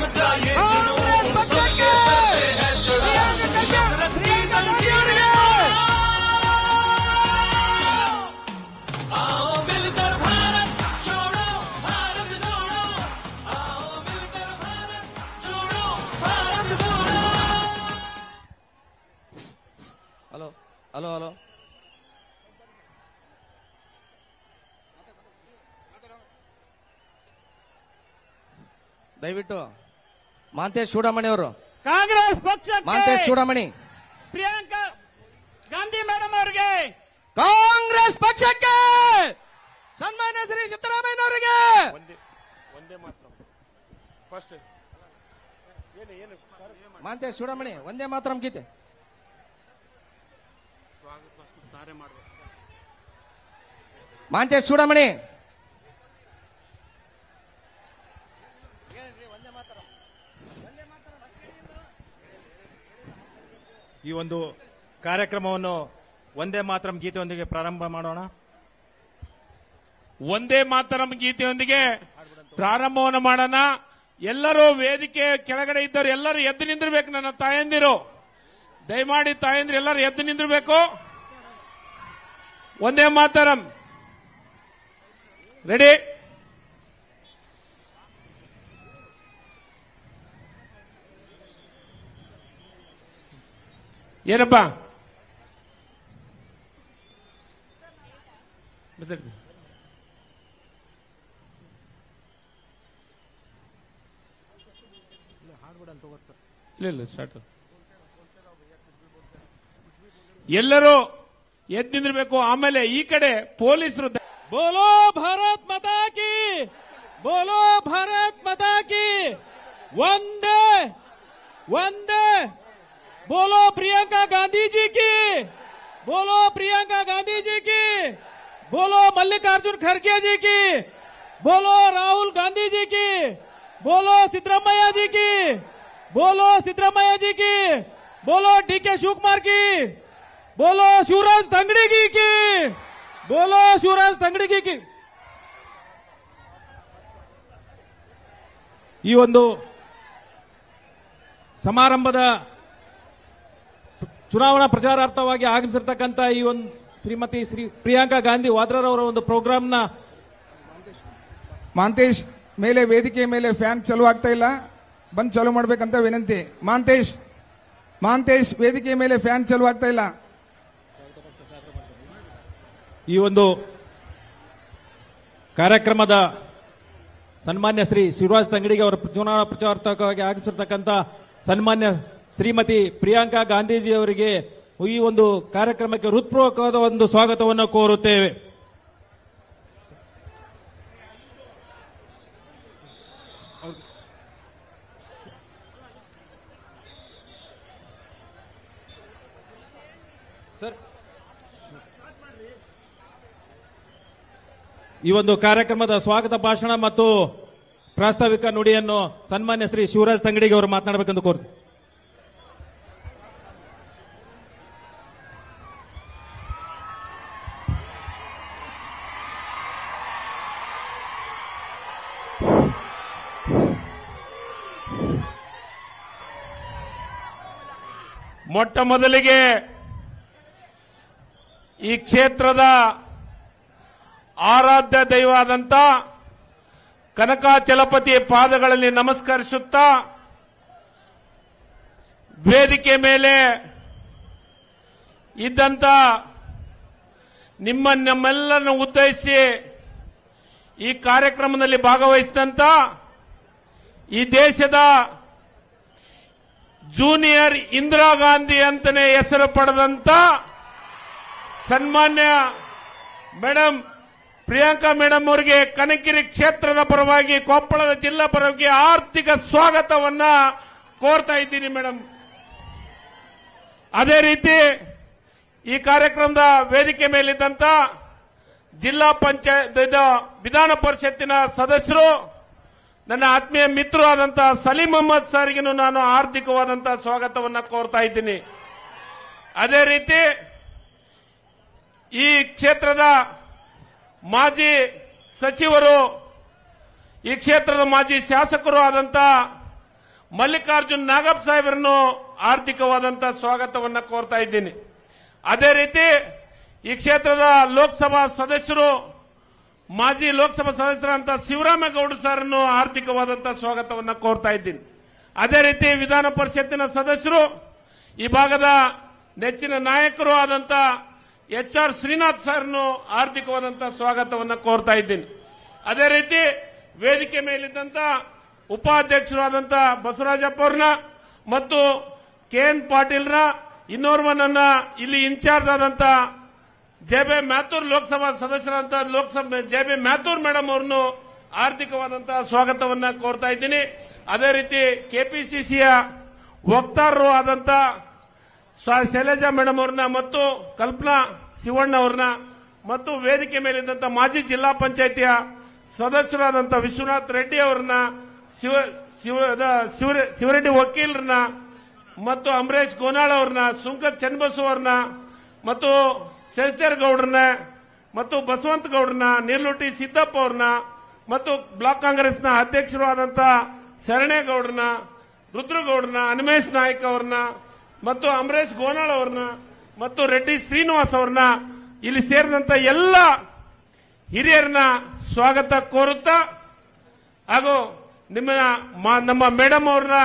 का ये जुनून सुन के करते हैं जुनून नफरत की गंजीर आओ मिलकर भारत छोड़ो भारत जोड़ो आओ मिलकर भारत छोड़ो भारत जोड़ो ಹಲೋ ಹಲೋ ಹಲೋ ದಯವಿಟ್ಟು ಮಾಂತೇಶ್ ಚೂಡಮಣಿ ಅವರು ಕಾಂಗ್ರೆಸ್ ಮಾಂತೇಶ್ ಪಕ್ಷಕ್ಕೆ ಚೂಡಮಣಿ ಪ್ರಿಯಾಂಕಾ ಗಾಂಧಿ ಮೇಡಮ್ ಅವರಿಗೆ ಕಾಂಗ್ರೆಸ್ ಪಕ್ಷಕ್ಕೆ ಸನ್ಮಾನ್ಯ ಶ್ರೀ ಸಿದ್ದರಾಮಯ್ಯ ಅವರಿಗೆ ಮಾಂತೇಶ್ ಚೂಡಮಣಿ ಒಂದೇ ಮಾತ್ರ ಗೀತೆ ಮಾಂತೇಶ್ ಚೂಡಮಣಿ ಈ ಒಂದು ಕಾರ್ಯಕ್ರಮವನ್ನು ಒಂದೇ ಮಾತ್ರ ಗೀತೆಯೊಂದಿಗೆ ಪ್ರಾರಂಭ ಮಾಡೋಣ ಒಂದೇ ಮಾತರಂ ಗೀತೆಯೊಂದಿಗೆ ಪ್ರಾರಂಭವನ್ನು ಮಾಡೋಣ ಎಲ್ಲರೂ ವೇದಿಕೆ ಕೆಳಗಡೆ ಇದ್ದವರು ಎಲ್ಲರೂ ಎದ್ದು ನಿಂದಿರ್ಬೇಕು ನನ್ನ ತಾಯಂದಿರು ದಯಮಾಡಿ ತಾಯಂದಿರು ಎಲ್ಲರೂ ಎದ್ದು ನಿಂದಿರ್ಬೇಕು ಒಂದೇ ಮಾತರಂ ರೆಡಿ ಏನಪ್ಪ ಮಾತಾಡಿ. ಇಲ್ಲ ಇಲ್ಲ ಸ್ಟಾರ್ಟ್ ಎಲ್ಲರೂ ಎದ್ದು ನಿಂದಿರ್ಬೇಕು ಆಮೇಲೆ ಈ ಕಡೆ ಪೊಲೀಸರು ದ- ಬೋಲೋ ಭಾರತ್ ಮಾತಾ ಕಿ ಬೋಲೋ ಭಾರತ್ ಮಾತಾ ಕಿ ಒಂದೇ ಒಂದೇ बोलो प्रियंका गांधी जी की बोलो प्रियंका गांधी जी की बोलो मल्लिकार्जुन खड़गे जी की बोलो राहुल गांधी जी की बोलो सिद्धरामैया जी की बोलो सिद्धरामैया जी की बोलो डीके शिवकुमार की बोलो शिवराज तंगड़ी की की बोलो शिवराज तंगड़ी की की ಈ ಒಂದು ಸಮಾರಂಭದ ಚುನಾವಣಾ ಪ್ರಚಾರಾರ್ಥವಾಗಿ ಆಗಮಿಸಿರ್ತಕ್ಕಂಥ ಈ ಒಂದು ಶ್ರೀಮತಿ ಶ್ರೀ ಪ್ರಿಯಾಂಕಾ ಗಾಂಧಿ ವಾದ್ರರವರ ಒಂದು ಪ್ರೋಗ್ರಾಂನ ಮಾಂತೇಶ್ ಮೇಲೆ ವೇದಿಕೆ ಮೇಲೆ ಫ್ಯಾನ್ ಚಾಲು ಆಗ್ತಾ ಇಲ್ಲ ಬಂದ್ ಚಾಲು ಮಾಡ್ಬೇಕಂತ ವಿನಂತಿ ಮಾಂತೇಶ್ ಮಾಂತೇಶ್ ವೇದಿಕೆ ಮೇಲೆ ಫ್ಯಾನ್ ಚಾಲು ಆಗ್ತಾ ಇಲ್ಲ ಈ ಒಂದು ಕಾರ್ಯಕ್ರಮದ ಸನ್ಮಾನ್ಯ ಶ್ರೀ ಶಿವರಾಜ್ ತಂಗಡಿಗೆ ಅವರ ಚುನಾವಣಾ ಪ್ರಚಾರಾರ್ಥಕವಾಗಿ ಆಗಮಿಸಿರ್ತಕ್ಕಂಥ ಸನ್ಮಾನ್ಯ ಶ್ರೀಮತಿ ಪ್ರಿಯಾಂಕಾ ಗಾಂಧೀಜಿ ಅವರಿಗೆ ಈ ಒಂದು ಕಾರ್ಯಕ್ರಮಕ್ಕೆ ಹೃತ್ಪೂರ್ವಕವಾದ ಒಂದು ಸ್ವಾಗತವನ್ನು ಕೋರುತ್ತೇವೆ ಸರ್ ಈ ಒಂದು ಕಾರ್ಯಕ್ರಮದ ಸ್ವಾಗತ ಭಾಷಣ ಮತ್ತು ಪ್ರಾಸ್ತಾವಿಕ ನುಡಿಯನ್ನು ಸನ್ಮಾನ್ಯ ಶ್ರೀ ಶಿವರಾಜ್ ತಂಗಡಿಗೆ ಅವರು ಮಾತನಾಡಬೇಕೆಂದು ಕೋರ್ತು ಮೊಟ್ಟ ಮೊದಲಿಗೆ ಈ ಕ್ಷೇತ್ರದ ಆರಾಧ್ಯ ದೈವಾದಂತ ಕನಕಾಚಲಪತಿ ಪಾದಗಳಲ್ಲಿ ನಮಸ್ಕರಿಸುತ್ತಾ ವೇದಿಕೆ ಮೇಲೆ ಇದ್ದಂತ ನಿಮ್ಮ ನಮ್ಮೆಲ್ಲರನ್ನು ಉದ್ದೇಶಿಸಿ ಈ ಕಾರ್ಯಕ್ರಮದಲ್ಲಿ ಭಾಗವಹಿಸಿದಂತ ಈ ದೇಶದ ಜೂನಿಯರ್ ಇಂದಿರಾ ಗಾಂಧಿ ಅಂತಾನೆ ಹೆಸರು ಪಡೆದಂತ ಸನ್ಮಾನ್ಯ ಮೇಡಮ್ ಪ್ರಿಯಾಂಕಾ ಮೇಡಮ್ ಅವರಿಗೆ ಕನಕಿರಿ ಕ್ಷೇತ್ರದ ಪರವಾಗಿ ಕೊಪ್ಪಳದ ಜಿಲ್ಲಾ ಪರವಾಗಿ ಆರ್ಥಿಕ ಸ್ವಾಗತವನ್ನ ಕೋರ್ತಾ ಇದ್ದೀನಿ ಮೇಡಮ್ ಅದೇ ರೀತಿ ಈ ಕಾರ್ಯಕ್ರಮದ ವೇದಿಕೆ ಮೇಲಿದ್ದಂತ ಜಿಲ್ಲಾ ಪಂಚಾಯತ್ ಇದು ವಿಧಾನ ಪರಿಷತ್ತಿನ ಸದಸ್ಯರು ನನ್ನ ಆತ್ಮೀಯ ಮಿತ್ರರು ಆದಂತಹ ಸಲೀಂ ಅಹಮದ್ ಸರ್ಗಿನೂ ನಾನು ಹಾರ್ದಿಕವಾದಂತಹ ಸ್ವಾಗತವನ್ನ ಕೋರ್ತಾ ಇದ್ದೀನಿ ಅದೇ ರೀತಿ ಈ ಕ್ಷೇತ್ರದ ಮಾಜಿ ಸಚಿವರು ಈ ಕ್ಷೇತ್ರದ ಮಾಜಿ ಶಾಸಕರು ಆದಂತ ಮಲ್ಲಿಕಾರ್ಜುನ್ ನಾಗಪ್ಪ ಸಾಹೇಬರನ್ನು ಆರ್ಥಿಕವಾದಂತಹ ಸ್ವಾಗತವನ್ನ ಕೋರ್ತಾ ಇದ್ದೀನಿ ಅದೇ ರೀತಿ ಈ ಕ್ಷೇತ್ರದ ಲೋಕಸಭಾ ಸದಸ್ಯರು ಮಾಜಿ ಲೋಕಸಭಾ ಸದಸ್ಯರಂತ ಶಿವರಾಮೇಗೌಡ ಸರ್ನ್ನು ಆರ್ಥಿಕವಾದಂತಹ ಸ್ವಾಗತವನ್ನ ಕೋರ್ತಾ ಇದ್ದೀನಿ ಅದೇ ರೀತಿ ವಿಧಾನ ಪರಿಷತ್ತಿನ ಸದಸ್ಯರು ಈ ಭಾಗದ ನೆಚ್ಚಿನ ನಾಯಕರು ಆದಂತ ಎಚ್ ಆರ್ ಶ್ರೀನಾಥ್ ಸರ್ನು ಆರ್ಥಿಕವಾದಂತಹ ಸ್ವಾಗತವನ್ನ ಕೋರ್ತಾ ಇದ್ದೀನಿ ಅದೇ ರೀತಿ ವೇದಿಕೆ ಮೇಲಿದ್ದಂತ ಉಪಾಧ್ಯಕ್ಷರಾದಂತ ಬಸವರಾಜಪ್ಪ ಅವ್ರನ್ನ ಮತ್ತು ಕೆ ಎನ್ ಪಾಟೀಲ್ರ ಇನ್ನೋರ್ವನನ್ನ ಇಲ್ಲಿ ಇನ್ಚಾರ್ಜ್ ಆದಂತ ಜೆ ಬಿ ಮ್ಯಾಥೂರ್ ಲೋಕಸಭಾ ಸದಸ್ಯರಂತ ಲೋಕಸಭೆ ಜೆ ಬಿ ಮ್ಯಾಥೂರ್ ಮೇಡಮ್ ಅವ್ರನ್ನು ಆರ್ಥಿಕವಾದಂತಹ ಸ್ವಾಗತವನ್ನ ಕೋರ್ತಾ ಇದ್ದೀನಿ ಅದೇ ರೀತಿ ಕೆಪಿಸಿಸಿಯ ವಕ್ತಾರರು ಆದಂತ ಸ್ವ- ಶೈಲಜಾ ಮೇಡಮ್ ಅವ್ರನ್ನ ಮತ್ತು ಕಲ್ಪನಾ ಶಿವಣ್ಣ ಅವ್ರನ್ನ ಮತ್ತು ವೇದಿಕೆ ಮೇಲಿದ್ದಂತ ಮಾಜಿ ಜಿಲ್ಲಾ ಪಂಚಾಯತಿಯ ಸದಸ್ಯರಾದಂತ ವಿಶ್ವನಾಥ್ ರೆಡ್ಡಿ ಅವ್ರನ್ನ ಶಿವ ಶಿವ ಅದ ಶಿವ- ಶಿವರೆಡ್ಡಿ ವಕೀಲರನ್ನ ಮತ್ತು ಅಂಬರೀಶ್ ಗೋನಾಳ್ ಅವ್ರನ್ನ ಸುಂಕತ್ ಚನ್ನಬಸು ಅವ್ರನ್ನ ಮತ್ತು ಶಶಿಧರ್ ಗೌಡ್ರನ್ನ ಮತ್ತು ಬಸವಂತ ಗೌಡ್ರನ್ನ ನಿರ್ಲುಟಿ ಸಿದ್ದಪ್ಪ ಅವ್ರನ್ನ ಮತ್ತು ಬ್ಲಾಕ್ ಕಾಂಗ್ರೆಸ್ನ ಅಧ್ಯಕ್ಷರು ಆದಂತ ಶರಣೇಗೌಡ್ರನ್ನ ರುದ್ರಗೌಡ್ರನ್ನ ಅನಿಮೇಶ್ ನಾಯ್ಕ ಅವ್ರನ್ನ ಮತ್ತು ಅಂಬರೀಶ್ ಗೋನಾಳ್ ಅವ್ರನ್ನ ಮತ್ತು ರೆಡ್ಡಿ ಶ್ರೀನಿವಾಸ್ ಅವ್ರನ್ನ ಇಲ್ಲಿ ಸೇರಿದಂತ ಎಲ್ಲ ಹಿರಿಯರನ್ನ ಸ್ವಾಗತ ಕೋರುತ್ತಾ ಹಾಗೂ ನಿಮ್ಮ ಮಾ- ನಮ್ಮ ಮೇಡಮ್ ಅವ್ರನ್ನ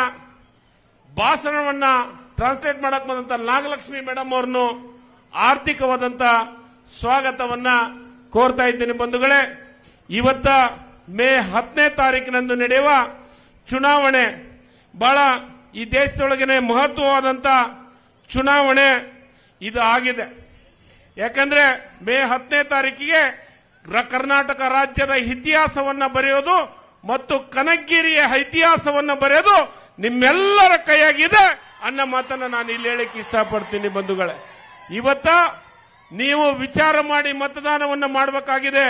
ಭಾಷಣವನ್ನ ಟ್ರಾನ್ಸ್ಲೇಟ್ ಮಾಡಕ್ ಬಂದಂತ ನಾಗಲಕ್ಷ್ಮಿ ಮೇಡಮ್ ಅವ್ರನ್ನು ಆರ್ಥಿಕವಾದಂತ ಸ್ವಾಗತವನ್ನ ಕೋರ್ತಾ ಇದ್ದೇನೆ ಬಂಧುಗಳೇ ಇವತ್ತ ಮೇ ಹತ್ತನೇ ತಾರೀಕಿನಂದು ನಡೆಯುವ ಚುನಾವಣೆ ಬಹಳ ಈ ದೇಶದೊಳಗನೆ ಮಹತ್ವವಾದಂತ ಚುನಾವಣೆ ಇದು ಆಗಿದೆ ಯಾಕಂದ್ರೆ ಮೇ ಹತ್ತನೇ ತಾರೀಕಿಗೆ ರ- ಕರ್ನಾಟಕ ರಾಜ್ಯದ ಇತಿಹಾಸವನ್ನ ಬರೆಯೋದು ಮತ್ತು ಕನಗಿರಿಯ ಇತಿಹಾಸವನ್ನ ಬರೆಯೋದು ನಿಮ್ಮೆಲ್ಲರ ಕೈಯಾಗಿದೆ ಅನ್ನೋ ಮಾತನ್ನ ನಾನು ಇಲ್ಲಿ ಹೇಳಕ್ಕೆ ಇಷ್ಟಪಡ್ತೀನಿ ಬಂಧುಗಳೇ ಇವತ್ತ ನೀವು ವಿಚಾರ ಮಾಡಿ ಮತದಾನವನ್ನ ಮಾಡಬೇಕಾಗಿದೆ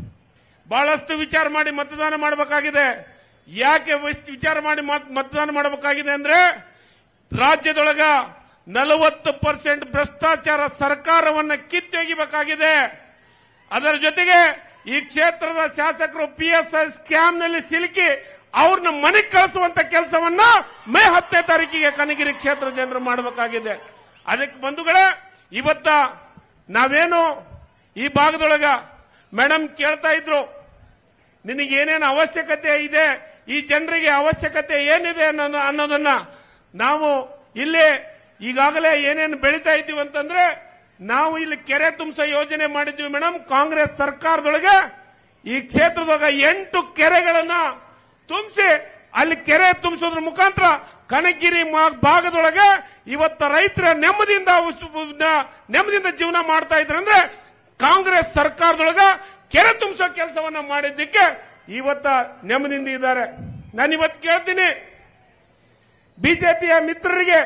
ಬಹಳಷ್ಟು ವಿಚಾರ ಮಾಡಿ ಮತದಾನ ಮಾಡಬೇಕಾಗಿದೆ ಯಾಕೆ ವಸ್ಟ್- ವಿಚಾರ ಮಾಡಿ ಮತ್- ಮತದಾನ ಮಾಡಬೇಕಾಗಿದೆ ಅಂದ್ರೆ ರಾಜ್ಯದೊಳಗ ನಲವತ್ತು ಪರ್ಸೆಂಟ್ ಭ್ರಷ್ಟಾಚಾರ ಸರ್ಕಾರವನ್ನ ಕಿತ್ತೊಗಿಬೇಕಾಗಿದೆ ಅದರ ಜೊತೆಗೆ ಈ ಕ್ಷೇತ್ರದ ಶಾಸಕರು ಪಿಎಸ್ಐ ಸ್ಕ್ಯಾಮ್ನಲ್ಲಿ ಸಿಲುಕಿ ಅವ್ರನ್ನ ಮನೆಗೆ ಕಳಿಸುವಂತ ಕೆಲಸವನ್ನ ಮೇ ಹತ್ತನೇ ತಾರೀಕಿಗೆ ಕನಗಿರಿ ಕ್ಷೇತ್ರ ಜನರು ಮಾಡಬೇಕಾಗಿದೆ ಅದಕ್ಕೆ ಬಂಧುಗಳೇ ಇವತ್ತ ನಾವೇನು ಈ ಭಾಗದೊಳಗ ಮೇಡಮ್ ಕೇಳ್ತಾ ಇದ್ರು ನಿನಗೆ ಏನೇನು ಅವಶ್ಯಕತೆ ಇದೆ ಈ ಜನರಿಗೆ ಅವಶ್ಯಕತೆ ಏನಿದೆ ಅನ್ನೋದು ಅನ್ನೋದನ್ನ ನಾವು ಇಲ್ಲಿ ಈಗಾಗಲೇ ಏನೇನು ಬೆಳೀತಾ ಇದ್ದೀವಿ ಅಂತಂದ್ರೆ ನಾವು ಇಲ್ಲಿ ಕೆರೆ ತುಂಬಿಸೋ ಯೋಜನೆ ಮಾಡಿದ್ವಿ ಮೇಡಮ್ ಕಾಂಗ್ರೆಸ್ ಸರ್ಕಾರದೊಳಗೆ ಈ ಕ್ಷೇತ್ರದೊಳಗ ಎಂಟು ಕೆರೆಗಳನ್ನ ತುಂಬಿಸಿ ಅಲ್ಲಿ ಕೆರೆ ತುಂಬಿಸೋದ್ರ ಮುಖಾಂತರ ಕನಗಿರಿ ಮಾ- ಭಾಗದೊಳಗೆ ಇವತ್ತ ರೈತರ ನೆಮ್ಮದಿಯಿಂದ ಉಸ್- ನ- ನೆಮ್ಮದಿಯಿಂದ ಜೀವನ ಮಾಡ್ತಾ ಇದ್ರಂದ್ರೆ ಕಾಂಗ್ರೆಸ್ ಸರ್ಕಾರದೊಳಗ ಕೆರೆ ತುಂಬಿಸೋ ಕೆಲಸವನ್ನ ಮಾಡಿದ್ದಕ್ಕೆ ಇವತ್ತ ನೆಮ್ಮದಿಯಿಂದ ಇದ್ದಾರೆ ನಾನು ಇವತ್ತು ಕೇಳ್ತೀನಿ ಬಿಜೆಪಿಯ ಮಿತ್ರರಿಗೆ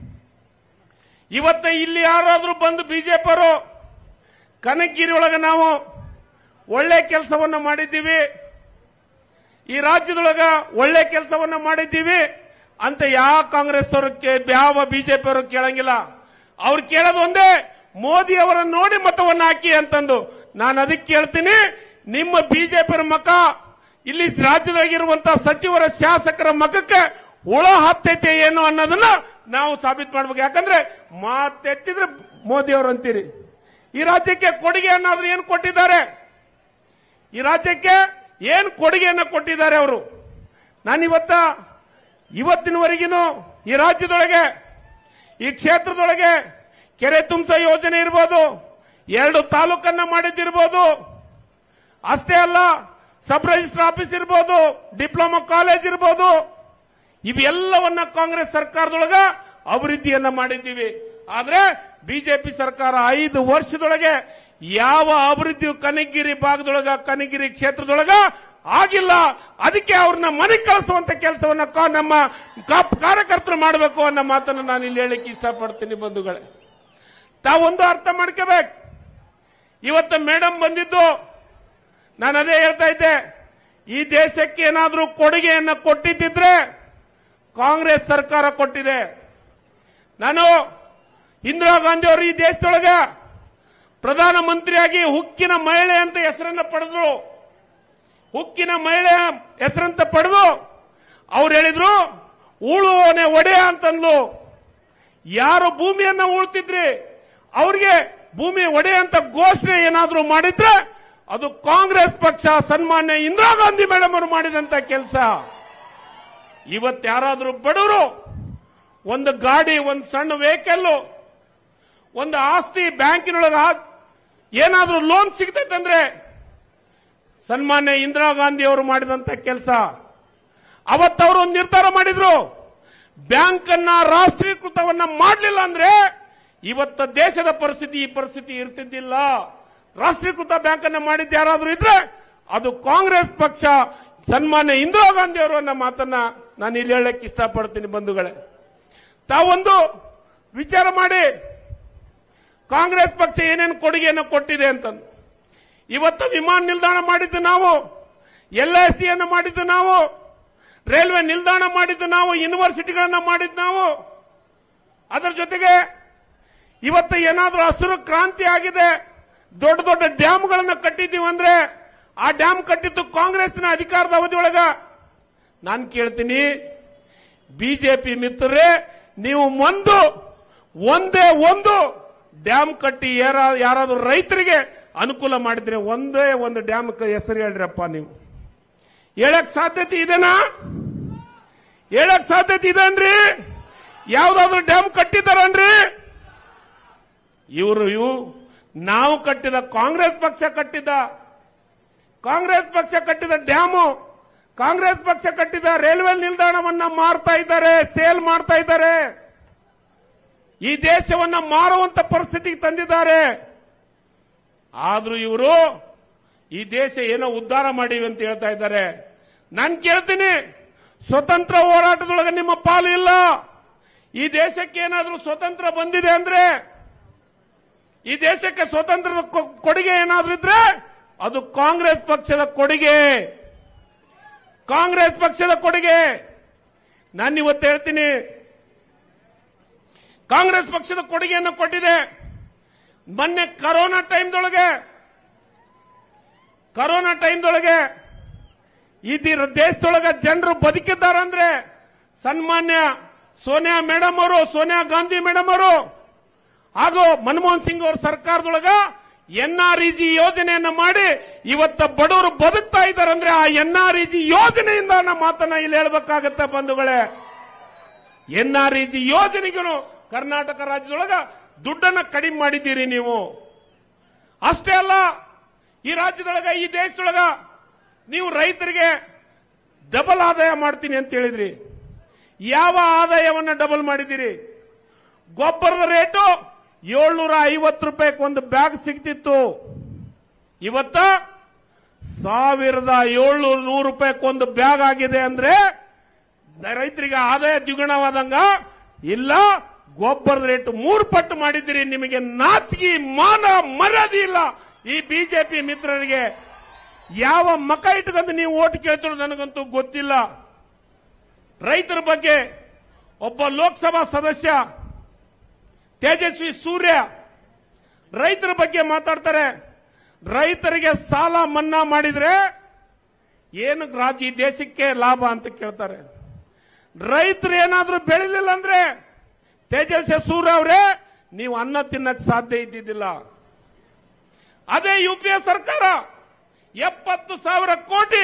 ಇವತ್ತ ಇಲ್ಲಿ ಯಾರಾದ್ರೂ ಬಂದು ಬಿಜೆಪಿಯವರು ಕನಕಗಿರಿ ಒಳಗೆ ನಾವು ಒಳ್ಳೆ ಕೆಲಸವನ್ನ ಮಾಡಿದ್ದೀವಿ ಈ ರಾಜ್ಯದೊಳಗ ಒಳ್ಳೆ ಕೆಲಸವನ್ನ ಮಾಡಿದ್ದೀವಿ ಅಂತ ಯಾವ ಕಾಂಗ್ರೆಸ್ ಅವರು ಯಾವ ಬಿಜೆಪಿ ಅವರು ಕೇಳಂಗಿಲ್ಲ ಅವ್ರು ಕೇಳೋದು ಒಂದೇ ಮೋದಿ ಅವರನ್ನು ನೋಡಿ ಮತವನ್ನ ಹಾಕಿ ಅಂತಂದು ನಾನು ಅದಕ್ಕೆ ಕೇಳ್ತೀನಿ ನಿಮ್ಮ ಬಿಜೆಪಿ ಮಕ ಇಲ್ಲಿ ರಾಜ್ಯದಾಗಿರುವಂತಹ ಸಚಿವರ ಶಾಸಕರ ಮಕಕ್ಕೆ ಹುಳ ಹತ್ತೈತೆ ಏನು ಅನ್ನೋದನ್ನ ನಾವು ಸಾಬೀತು ಮಾಡ್ಬೇಕು ಯಾಕಂದ್ರೆ ಮಾತೆತ್ತಿದ್ರೆ ಮೋದಿ ಅವರು ಅಂತೀರಿ ಈ ರಾಜ್ಯಕ್ಕೆ ಕೊಡುಗೆ ಅನ್ನಾದ್ರೂ ಏನು ಕೊಟ್ಟಿದ್ದಾರೆ ಈ ರಾಜ್ಯಕ್ಕೆ ಏನು ಕೊಡುಗೆಯನ್ನ ಕೊಟ್ಟಿದ್ದಾರೆ ಅವರು ನಾನಿವತ್ತ ಇವತ್ತಿನವರೆಗಿನೂ ಈ ರಾಜ್ಯದೊಳಗೆ ಈ ಕ್ಷೇತ್ರದೊಳಗೆ ಕೆರೆ ತುಂಬಿಸೋ ಯೋಜನೆ ಇರ್ಬೋದು ಎರಡು ತಾಲೂಕನ್ನ ಮಾಡಿದ್ದಿರ್ಬೋದು ಅಷ್ಟೇ ಅಲ್ಲ ಸಬ್ ರಿಜಿಸ್ಟರ್ ಆಫೀಸ್ ಇರ್ಬೋದು ಡಿಪ್ಲೊಮಾ ಕಾಲೇಜ್ ಇರ್ಬೋದು ಇವೆಲ್ಲವನ್ನ ಕಾಂಗ್ರೆಸ್ ಸರ್ಕಾರದೊಳಗ ಅಭಿವೃದ್ಧಿಯನ್ನ ಮಾಡಿದ್ದೀವಿ ಆದ್ರೆ ಬಿಜೆಪಿ ಸರ್ಕಾರ ಐದು ವರ್ಷದೊಳಗೆ ಯಾವ ಅಭಿವೃದ್ಧಿಯು ಕನಗಿರಿ ಭಾಗದೊಳಗ ಕನಗಿರಿ ಕ್ಷೇತ್ರದೊಳಗ ಆಗಿಲ್ಲ ಅದಕ್ಕೆ ಅವ್ರನ್ನ ಮನೆಗೆ ಕಳಿಸುವಂತ ಕೆಲಸವನ್ನ ಕಾ- ನಮ್ಮ ಕಾ- ಕಾರ್ಯಕರ್ತರು ಮಾಡಬೇಕು ಅನ್ನೋ ಮಾತನ್ನ ನಾನು ಇಲ್ಲಿ ಹೇಳಿಕ್ಕೆ ಇಷ್ಟಪಡ್ತೀನಿ ಬಂಧುಗಳೇ ತಾವೊಂದು ಅರ್ಥ ಮಾಡ್ಕೋಬೇಕು ಇವತ್ತು ಮೇಡಮ್ ಬಂದಿದ್ದು ನಾನು ಅದೇ ಹೇಳ್ತಾ ಇದ್ದೆ ಈ ದೇಶಕ್ಕೆ ಏನಾದರೂ ಕೊಡುಗೆಯನ್ನ ಕೊಟ್ಟಿದ್ದಿದ್ರೆ ಕಾಂಗ್ರೆಸ್ ಸರ್ಕಾರ ಕೊಟ್ಟಿದೆ ನಾನು ಇಂದಿರಾ ಗಾಂಧಿ ಅವರು ಈ ದೇಶದೊಳಗೆ ಪ್ರಧಾನಮಂತ್ರಿಯಾಗಿ ಹುಕ್ಕಿನ ಮಹಿಳೆ ಅಂತ ಹೆಸರನ್ನ ಪಡೆದ್ರು ಹುಕ್ಕಿನ ಮಹಿಳೆ ಹೆಸರಂತ ಪಡೆದು ಅವ್ರು ಹೇಳಿದ್ರು ಉಳುವನೆ ಒಡೆಯ ಅಂತಂದ್ಲು ಯಾರು ಭೂಮಿಯನ್ನ ಉಳ್ತಿದ್ರಿ ಅವ್ರಿಗೆ ಭೂಮಿ ಒಡೆಯ ಅಂತ ಘೋಷಣೆ ಏನಾದ್ರೂ ಮಾಡಿದ್ರೆ ಅದು ಕಾಂಗ್ರೆಸ್ ಪಕ್ಷ ಸನ್ಮಾನ್ಯ ಇಂದಿರಾ ಗಾಂಧಿ ಮೇಡಮ್ ಅವರು ಮಾಡಿದಂತ ಕೆಲಸ ಇವತ್ತು ಯಾರಾದ್ರೂ ಬಡವರು ಒಂದು ಗಾಡಿ ಒಂದು ಸಣ್ಣ ವೆಹಿಕಲ್ ಒಂದು ಆಸ್ತಿ ಬ್ಯಾಂಕಿನೊಳಗೆ ಹಾಕ್- ಏನಾದ್ರೂ ಲೋನ್ ಸಿಗ್ತೈತೆ ಅಂದ್ರೆ ಸನ್ಮಾನ್ಯ ಇಂದಿರಾ ಗಾಂಧಿ ಅವರು ಮಾಡಿದಂತ ಕೆಲಸ ಅವತ್ತವರು ಒಂದು ನಿರ್ಧಾರ ಮಾಡಿದ್ರು ಬ್ಯಾಂಕ್ ಅನ್ನ ರಾಷ್ಟ್ರೀಕೃತವನ್ನ ಮಾಡಲಿಲ್ಲ ಅಂದ್ರೆ ಇವತ್ತ ದೇಶದ ಪರಿಸ್ಥಿತಿ ಈ ಪರಿಸ್ಥಿತಿ ಇರ್ತಿದ್ದಿಲ್ಲ ರಾಷ್ಟ್ರೀಕೃತ ಬ್ಯಾಂಕ್ ಅನ್ನ ಮಾಡಿದ್ದು ಯಾರಾದ್ರೂ ಇದ್ರೆ ಅದು ಕಾಂಗ್ರೆಸ್ ಪಕ್ಷ ಸನ್ಮಾನ್ಯ ಇಂದಿರಾ ಗಾಂಧಿ ಅವರು ಅನ್ನೋ ಮಾತನ್ನ ನಾನು ಇಲ್ಲಿ ಹೇಳಕ್ಕೆ ಇಷ್ಟಪಡ್ತೀನಿ ಬಂಧುಗಳೇ ತಾವೊಂದು ವಿಚಾರ ಮಾಡಿ ಕಾಂಗ್ರೆಸ್ ಪಕ್ಷ ಏನೇನು ಕೊಡುಗೆಯನ್ನು ಕೊಟ್ಟಿದೆ ಅಂತಂದು ಇವತ್ತು ವಿಮಾನ ನಿಲ್ದಾಣ ಮಾಡಿದ್ದು ನಾವು ಎಲ್ ಐ ಸಿಯನ್ನು ಮಾಡಿದ್ದು ನಾವು ರೈಲ್ವೆ ನಿಲ್ದಾಣ ಮಾಡಿದ್ದು ನಾವು ಯೂನಿವರ್ಸಿಟಿಗಳನ್ನ ಮಾಡಿದ್ದು ನಾವು ಅದರ ಜೊತೆಗೆ ಇವತ್ತು ಏನಾದ್ರೂ ಹಸಿರು ಕ್ರಾಂತಿ ಆಗಿದೆ ದೊಡ್ಡ ದೊಡ್ಡ ಡ್ಯಾಮ್ಗಳನ್ನ ಕಟ್ಟಿದ್ದೀವಿ ಅಂದ್ರೆ ಆ ಡ್ಯಾಮ್ ಕಟ್ಟಿದ್ದು ಕಾಂಗ್ರೆಸ್ನ ಅಧಿಕಾರದ ಅವಧಿಯೊಳಗ ನಾನು ಕೇಳ್ತೀನಿ ಬಿಜೆಪಿ ಮಿತ್ರರೇ ನೀವು ಒಂದು ಒಂದೇ ಒಂದು ಡ್ಯಾಮ್ ಕಟ್ಟಿ ಯಾರ- ಯಾರಾದ್ರೂ ರೈತರಿಗೆ ಅನುಕೂಲ ಮಾಡಿದ್ರೆ ಒಂದೇ ಒಂದು ಡ್ಯಾಮ್ ಹೆಸರು ಹೇಳ್ರಪ್ಪ ನೀವು ಹೇಳಕ್ ಸಾಧ್ಯತೆ ಇದೆನಾ ಹೇಳಕ್ ಸಾಧ್ಯತೆ ಇದನ್ರಿ ಯಾವ್ದಾದ್ರು ಡ್ಯಾಮ್ ಕಟ್ಟಿದಾರನ್ರಿ ಇವರು ಇವು ನಾವು ಕಟ್ಟಿದ ಕಾಂಗ್ರೆಸ್ ಪಕ್ಷ ಕಟ್ಟಿದ ಕಾಂಗ್ರೆಸ್ ಪಕ್ಷ ಕಟ್ಟಿದ ಡ್ಯಾಮು ಕಾಂಗ್ರೆಸ್ ಪಕ್ಷ ಕಟ್ಟಿದ ರೈಲ್ವೆ ನಿಲ್ದಾಣವನ್ನ ಮಾರ್ತಾ ಇದ್ದಾರೆ ಸೇಲ್ ಮಾಡ್ತಾ ಇದ್ದಾರೆ ಈ ದೇಶವನ್ನ ಮಾರುವಂತ ಪರಿಸ್ಥಿತಿಗೆ ತಂದಿದ್ದಾರೆ ಆದ್ರೂ ಇವರು ಈ ದೇಶ ಏನೋ ಉದ್ಧಾರ ಮಾಡಿವಿ ಅಂತ ಹೇಳ್ತಾ ಇದ್ದಾರೆ ನಾನು ಕೇಳ್ತೀನಿ ಸ್ವತಂತ್ರ ಹೋರಾಟದೊಳಗೆ ನಿಮ್ಮ ಪಾಲು ಇಲ್ಲ ಈ ದೇಶಕ್ಕೆ ಏನಾದ್ರೂ ಸ್ವತಂತ್ರ ಬಂದಿದೆ ಅಂದ್ರೆ ಈ ದೇಶಕ್ಕೆ ಸ್ವತಂತ್ರದ ಕೊ- ಕೊಡುಗೆ ಏನಾದ್ರೂ ಇದ್ರೆ ಅದು ಕಾಂಗ್ರೆಸ್ ಪಕ್ಷದ ಕೊಡುಗೆ ಕಾಂಗ್ರೆಸ್ ಪಕ್ಷದ ಕೊಡುಗೆ ನಾನು ಇವತ್ತು ಹೇಳ್ತೀನಿ ಕಾಂಗ್ರೆಸ್ ಪಕ್ಷದ ಕೊಡುಗೆಯನ್ನು ಕೊಟ್ಟಿದೆ ಮೊನ್ನೆ ಕರೋನಾ ಟೈಮ್ದೊಳಗೆ ಕರೋನಾ ಟೈಮ್ದೊಳಗೆ ಈ ದಿ- ದೇಶದೊಳಗೆ ಜನರು ಬದುಕಿದ್ದಾರಂದ್ರೆ ಸನ್ಮಾನ್ಯ ಸೋನಿಯಾ ಮೇಡಮ್ ಅವರು ಸೋನಿಯಾ ಗಾಂಧಿ ಮೇಡಮ್ ಅವರು ಹಾಗೂ ಮನಮೋಹನ್ ಸಿಂಗ್ ಅವರ ಸರ್ಕಾರದೊಳಗ ಎನ್ಆರ್ಇಜಿ ಯೋಜನೆಯನ್ನ ಮಾಡಿ ಇವತ್ತ ಬಡವರು ಬದುಕ್ತಾ ಇದ್ದಾರೆ ಅಂದ್ರೆ ಆ ಎನ್ಆರ್ಇಜಿ ಯೋಜನೆಯಿಂದ ನಮ್ಮ ಮಾತನ್ನ ಇಲ್ಲಿ ಹೇಳ್ಬೇಕಾಗತ್ತೆ ಬಂಧುಗಳೇ ಎನ್ಆರ್ಇಜಿ ಯೋಜನೆಗೂ ಕರ್ನಾಟಕ ರಾಜ್ಯದೊಳಗ ದುಡ್ಡನ್ನ ಕಡಿಮೆ ಮಾಡಿದ್ದೀರಿ ನೀವು ಅಷ್ಟೇ ಅಲ್ಲ ಈ ರಾಜ್ಯದೊಳಗ ಈ ದೇಶದೊಳಗ ನೀವು ರೈತರಿಗೆ ಡಬಲ್ ಆದಾಯ ಮಾಡ್ತೀನಿ ಅಂತ ಹೇಳಿದ್ರಿ ಯಾವ ಆದಾಯವನ್ನ ಡಬಲ್ ಮಾಡಿದ್ದೀರಿ ಗೊಬ್ಬರದ ರೇಟು ಏಳ್ನೂರ ಐವತ್ತು ರೂಪಾಯಿಗೆ ಒಂದು ಬ್ಯಾಗ್ ಸಿಗ್ತಿತ್ತು ಇವತ್ತ ಸಾವಿರದ ಏಳ್ನೂರ ನೂರು ರೂಪಾಯಿಗೆ ಒಂದು ಬ್ಯಾಗ್ ಆಗಿದೆ ಅಂದ್ರೆ ರೈತರಿಗೆ ಆದಾಯ ದ್ವಿಗುಣವಾದಂಗ ಇಲ್ಲ ಗೊಬ್ಬರದ ರೇಟ್ ಮೂರು ಪಟ್ಟು ಮಾಡಿದ್ದೀರಿ ನಿಮಗೆ ನಾಚಿಗೆ ಮಾನ ಮರ್ಯಾದೆ ಇಲ್ಲ ಈ ಬಿಜೆಪಿ ಮಿತ್ರರಿಗೆ ಯಾವ ಮಕ ಇಟ್ಕೊಂಡು ನೀವು ಓಟ್ ಕೇಳ್ತಿರೋ ನನಗಂತೂ ಗೊತ್ತಿಲ್ಲ ರೈತರ ಬಗ್ಗೆ ಒಬ್ಬ ಲೋಕಸಭಾ ಸದಸ್ಯ ತೇಜಸ್ವಿ ಸೂರ್ಯ ರೈತರ ಬಗ್ಗೆ ಮಾತಾಡ್ತಾರೆ ರೈತರಿಗೆ ಸಾಲ ಮನ್ನಾ ಮಾಡಿದ್ರೆ ಏನು ರಾಜ್ಯ ಈ ದೇಶಕ್ಕೆ ಲಾಭ ಅಂತ ಕೇಳ್ತಾರೆ ರೈತರು ಏನಾದ್ರೂ ಬೆಳಿಲಿಲ್ಲ ಅಂದ್ರೆ ತೇಜಸ್ವಿ ಸೂರ್ಯ ಅವರೇ ನೀವು ಅನ್ನ ತಿನ್ನಕ್ ಸಾಧ್ಯ ಇದ್ದಿದ್ದಿಲ್ಲ ಅದೇ ಯು ಪಿ ಎ ಸರ್ಕಾರ ಎಪ್ಪತ್ತು ಸಾವಿರ ಕೋಟಿ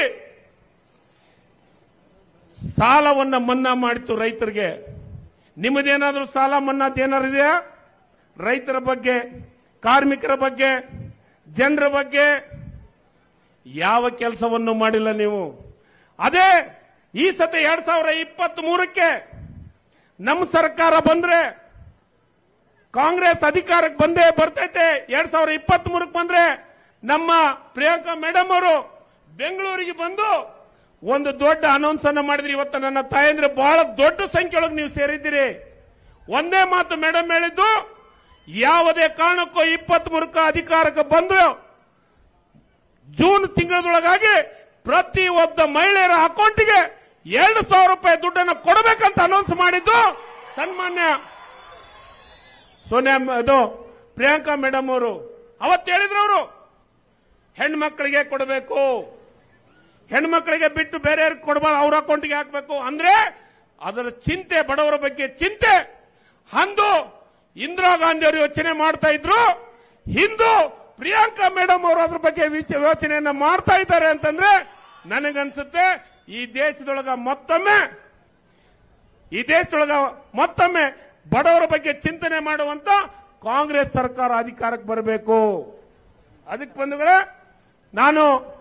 ಸಾಲವನ್ನ ಮನ್ನಾ ಮಾಡಿತು ರೈತರಿಗೆ ನಿಮ್ಮದೇನಾದ್ರೂ ಸಾಲ ಮನ್ನಾದ ಏನಾರು ಇದೆಯಾ ರೈತರ ಬಗ್ಗೆ ಕಾರ್ಮಿಕರ ಬಗ್ಗೆ ಜನರ ಬಗ್ಗೆ ಯಾವ ಕೆಲಸವನ್ನು ಮಾಡಿಲ್ಲ ನೀವು ಅದೇ ಈ ಸತಿ ಎರಡ್ ಸಾವಿರ ಇಪ್ಪತ್ತ್ ಮೂರಕ್ಕೆ ನಮ್ಮ ಸರ್ಕಾರ ಬಂದ್ರೆ ಕಾಂಗ್ರೆಸ್ ಅಧಿಕಾರಕ್ಕೆ ಬಂದೇ ಬರ್ತೈತೆ ಎರಡ್ ಸಾವಿರ ಇಪ್ಪತ್ತ್ ಮೂರಕ್ಕೆ ಬಂದ್ರೆ ನಮ್ಮ ಪ್ರಿಯಾಂಕಾ ಮೇಡಮ್ ಅವರು ಬೆಂಗಳೂರಿಗೆ ಬಂದು ಒಂದು ದೊಡ್ಡ ಅನೌನ್ಸ್ ಅನ್ನ ಮಾಡಿದ್ರಿ ಇವತ್ತು ನನ್ನ ತಾಯಂದ್ರೆ ಬಹಳ ದೊಡ್ಡ ಸಂಖ್ಯೆಯೊಳಗೆ ನೀವು ಸೇರಿದ್ದೀರಿ ಒಂದೇ ಮಾತು ಮೇಡಮ್ ಹೇಳಿದ್ದು ಯಾವುದೇ ಕಾರಣಕ್ಕೂ ಇಪ್ಪತ್ತ್ ಮೂರಕ್ಕೆ ಅಧಿಕಾರಕ್ಕೆ ಬಂದು ಜೂನ್ ತಿಂಗಳದೊಳಗಾಗಿ ಪ್ರತಿ ಒಬ್ಬ ಮಹಿಳೆಯರ ಅಕೌಂಟ್ಗೆ ಎರಡು ಸಾವಿರ ರೂಪಾಯಿ ದುಡ್ಡನ್ನು ಕೊಡಬೇಕಂತ ಅನೌನ್ಸ್ ಮಾಡಿದ್ದು ಸನ್ಮಾನ್ಯ ಸೋನಿಯಾ ಮ- ಇದು ಪ್ರಿಯಾಂಕಾ ಮೇಡಮ್ ಅವರು ಅವತ್ತು ಹೇಳಿದ್ರು ಅವರು ಹೆಣ್ಮಕ್ಳಿಗೆ ಕೊಡಬೇಕು ಹೆಣ್ಮಕ್ಳಿಗೆ ಬಿಟ್ಟು ಬೇರೆಯವ್ರಿಗೆ ಕೊಡಬಾರ್ದು ಅವ್ರ ಅಕೌಂಟ್ಗೆ ಹಾಕಬೇಕು ಅಂದ್ರೆ ಅದರ ಚಿಂತೆ ಬಡವರ ಬಗ್ಗೆ ಚಿಂತೆ ಅಂದು ಇಂದಿರಾ ಗಾಂಧಿ ಅವರು ಯೋಚನೆ ಮಾಡ್ತಾ ಇದ್ರು ಹಿಂದೂ ಪ್ರಿಯಾಂಕಾ ಮೇಡಮ್ ಅವರು ಅದ್ರ ಬಗ್ಗೆ ವಿಚ- ಯೋಚನೆಯನ್ನ ಮಾಡ್ತಾ ಇದ್ದಾರೆ ಅಂತಂದ್ರೆ ನನಗನ್ಸುತ್ತೆ ಈ ದೇಶದೊಳಗ ಮತ್ತೊಮ್ಮೆ ಈ ದೇಶದೊಳಗ ಮತ್ತೊಮ್ಮೆ ಬಡವರ ಬಗ್ಗೆ ಚಿಂತನೆ ಮಾಡುವಂತ ಕಾಂಗ್ರೆಸ್ ಸರ್ಕಾರ ಅಧಿಕಾರಕ್ಕೆ ಬರಬೇಕು ಅದಕ್ಕೆ ಬಂಧುಗಳೇ ನಾನು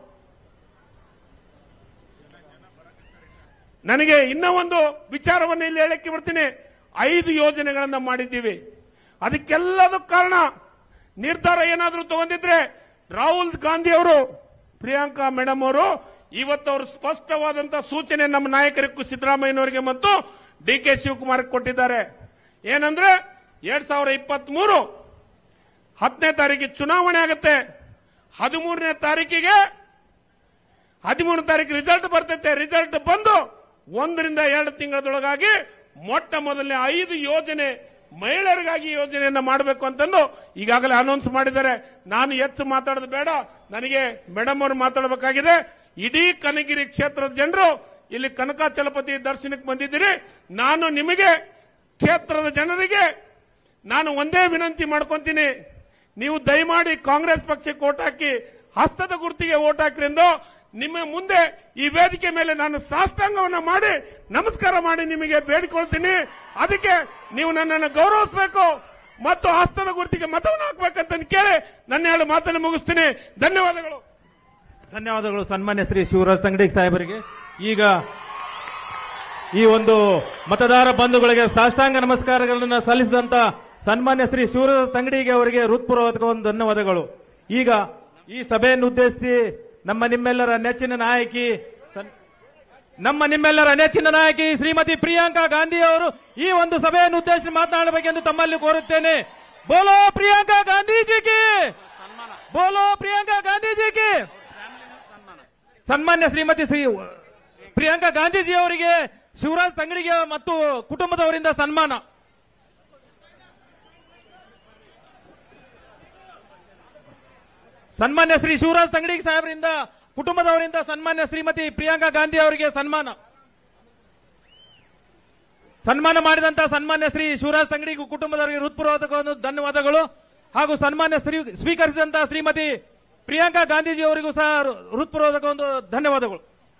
ನನಗೆ ಇನ್ನೂ ಒಂದು ವಿಚಾರವನ್ನು ಇಲ್ಲಿ ಹೇಳಕ್ಕೆ ಬರ್ತೀನಿ ಐದು ಯೋಜನೆಗಳನ್ನ ಮಾಡಿದ್ದೀವಿ ಅದಕ್ಕೆಲ್ಲದಕ್ಕೆ ಕಾರಣ ನಿರ್ಧಾರ ಏನಾದರೂ ತಗೊಂಡಿದ್ರೆ ರಾಹುಲ್ ಗಾಂಧಿ ಅವರು ಪ್ರಿಯಾಂಕಾ ಮೇಡಮ್ ಅವರು ಇವತ್ತು ಅವರು ಸ್ಪಷ್ಟವಾದಂತಹ ಸೂಚನೆ ನಮ್ಮ ನಾಯಕರಿಗೂ ಸಿದ್ದರಾಮಯ್ಯನವರಿಗೆ ಮತ್ತು ಡಿ ಕೆ ಶಿವಕುಮಾರ್ ಕೊಟ್ಟಿದ್ದಾರೆ ಏನಂದ್ರೆ ಎರಡ್ ಸಾವಿರ ಇಪ್ಪತ್ತ್ ಮೂರು ಹತ್ತನೇ ತಾರೀಕಿಗೆ ಚುನಾವಣೆ ಆಗುತ್ತೆ ಹದಿಮೂರನೇ ತಾರೀಕಿಗೆ ಹದಿಮೂರು ತಾರೀಕು ರಿಸಲ್ಟ್ ಬರ್ತೈತೆ ರಿಸಲ್ಟ್ ಬಂದು ಒಂದರಿಂದ ಎರಡು ತಿಂಗಳದೊಳಗಾಗಿ ಮೊಟ್ಟ ಮೊದಲನೇ ಐದು ಯೋಜನೆ ಮಹಿಳೆಯರಿಗಾಗಿ ಯೋಜನೆಯನ್ನ ಮಾಡಬೇಕು ಅಂತಂದು ಈಗಾಗಲೇ ಅನೌನ್ಸ್ ಮಾಡಿದ್ದಾರೆ ನಾನು ಹೆಚ್ಚು ಮಾತಾಡೋದು ಬೇಡ ನನಗೆ ಮೇಡಮ್ ಅವರು ಮಾತಾಡಬೇಕಾಗಿದೆ ಇಡೀ ಕನಗಿರಿ ಕ್ಷೇತ್ರದ ಜನರು ಇಲ್ಲಿ ಕನಕಾಚಲಪತಿ ದರ್ಶನಕ್ಕೆ ಬಂದಿದ್ದೀರಿ ನಾನು ನಿಮಗೆ ಕ್ಷೇತ್ರದ ಜನರಿಗೆ ನಾನು ಒಂದೇ ವಿನಂತಿ ಮಾಡ್ಕೊಂತೀನಿ ನೀವು ದಯಮಾಡಿ ಕಾಂಗ್ರೆಸ್ ಪಕ್ಷಕ್ಕೆ ಓಟ್ ಹಾಕಿ ಹಸ್ತದ ಗುರುತಿಗೆ ಓಟ್ ಹಾಕ್ರಿ ಎಂದು ನಿಮ್ಮ ಮುಂದೆ ಈ ವೇದಿಕೆ ಮೇಲೆ ನಾನು ಸಾಷ್ಟಾಂಗವನ್ನ ಮಾಡಿ ನಮಸ್ಕಾರ ಮಾಡಿ ನಿಮಗೆ ಬೇಡಿಕೊಳ್ತೀನಿ ಅದಕ್ಕೆ ನೀವು ನನ್ನನ್ನು ಗೌರವಿಸಬೇಕು ಮತ್ತು ಹಸ್ತದ ಗುರುತಿಗೆ ಮತವನ್ನು ಹಾಕ್ಬೇಕಂತ ಕೇಳಿ ನನ್ನ ಎರಡು ಮಾತನ್ನು ಮುಗಿಸ್ತೀನಿ ಧನ್ಯವಾದಗಳು ಧನ್ಯವಾದಗಳು ಸನ್ಮಾನ್ಯ ಶ್ರೀ ಶಿವರಾಜ್ ತಂಗಡಿ ಸಾಹೇಬರಿಗೆ ಈಗ ಈ ಒಂದು ಮತದಾರ ಬಂಧುಗಳಿಗೆ ಸಾಷ್ಟಾಂಗ ನಮಸ್ಕಾರಗಳನ್ನು ಸಲ್ಲಿಸಿದಂತ ಸನ್ಮಾನ್ಯ ಶ್ರೀ ಶಿವರಾಜ್ ತಂಗಡಿಗೆ ಅವರಿಗೆ ಹೃತ್ಪೂರ್ವಕ ಒಂದು ಧನ್ಯವಾದಗಳು ಈಗ ಈ ಸಭೆಯನ್ನು ಉದ್ದೇಶಿಸಿ ನಮ್ಮ ನಿಮ್ಮೆಲ್ಲರ ನೆಚ್ಚಿನ ನಾಯಕಿ ಸನ್- ನಮ್ಮ ನಿಮ್ಮೆಲ್ಲರ ನೆಚ್ಚಿನ ನಾಯಕಿ ಶ್ರೀಮತಿ ಪ್ರಿಯಾಂಕಾ ಗಾಂಧಿ ಅವರು ಈ ಒಂದು ಸಭೆಯನ್ನು ಉದ್ದೇಶಿಸಿ ಮಾತನಾಡಬೇಕೆಂದು ತಮ್ಮಲ್ಲಿ ಕೋರುತ್ತೇನೆ ಬೋಲೋ ಪ್ರಿಯಾಂಕಾ ಗಾಂಧೀಜಿಗೆ ಬೋಲೋ ಪ್ರಿಯಾಂಕಾ ಗಾಂಧೀಜಿಗೆ ಸನ್ಮಾನ್ಯ ಶ್ರೀಮತಿ ಶ್ರೀ ಪ್ರಿಯಾಂಕಾ ಗಾಂಧೀಜಿ ಅವರಿಗೆ ಶಿವರಾಜ್ ತಂಗಡಿಗೆ ಮತ್ತು ಕುಟುಂಬದವರಿಂದ ಸನ್ಮಾನ ಸನ್ಮಾನ್ಯ ಶ್ರೀ ಶಿವರಾಜ್ ತಂಗಡಿ ಸಾಹೇಬರಿಂದ ಕುಟುಂಬದವರಿಂದ ಸನ್ಮಾನ್ಯ ಶ್ರೀಮತಿ ಪ್ರಿಯಾಂಕಾ ಗಾಂಧಿ ಅವರಿಗೆ ಸನ್ಮಾನ ಸನ್ಮಾನ ಮಾಡಿದಂತ ಸನ್ಮಾನ್ಯ ಶ್ರೀ ಶಿವರಾಜ್ ತಂಗಡಿ ಕುಟುಂಬದವರಿಗೆ ಹೃತ್ಪೂರ್ವಕ ಒಂದು ಧನ್ಯವಾದಗಳು ಹಾಗೂ ಸನ್ಮಾನ್ಯ ಶ್ರೀ ಸ್ವೀಕರಿಸಿದಂತ ಶ್ರೀಮತಿ ಪ್ರಿಯಾಂಕಾ ಗಾಂಧೀಜಿ ಅವರಿಗೂ ಸಹ ಹೃತ್ಪೂರ್ವಕ ಒಂದು ಧನ್ಯವಾದಗಳು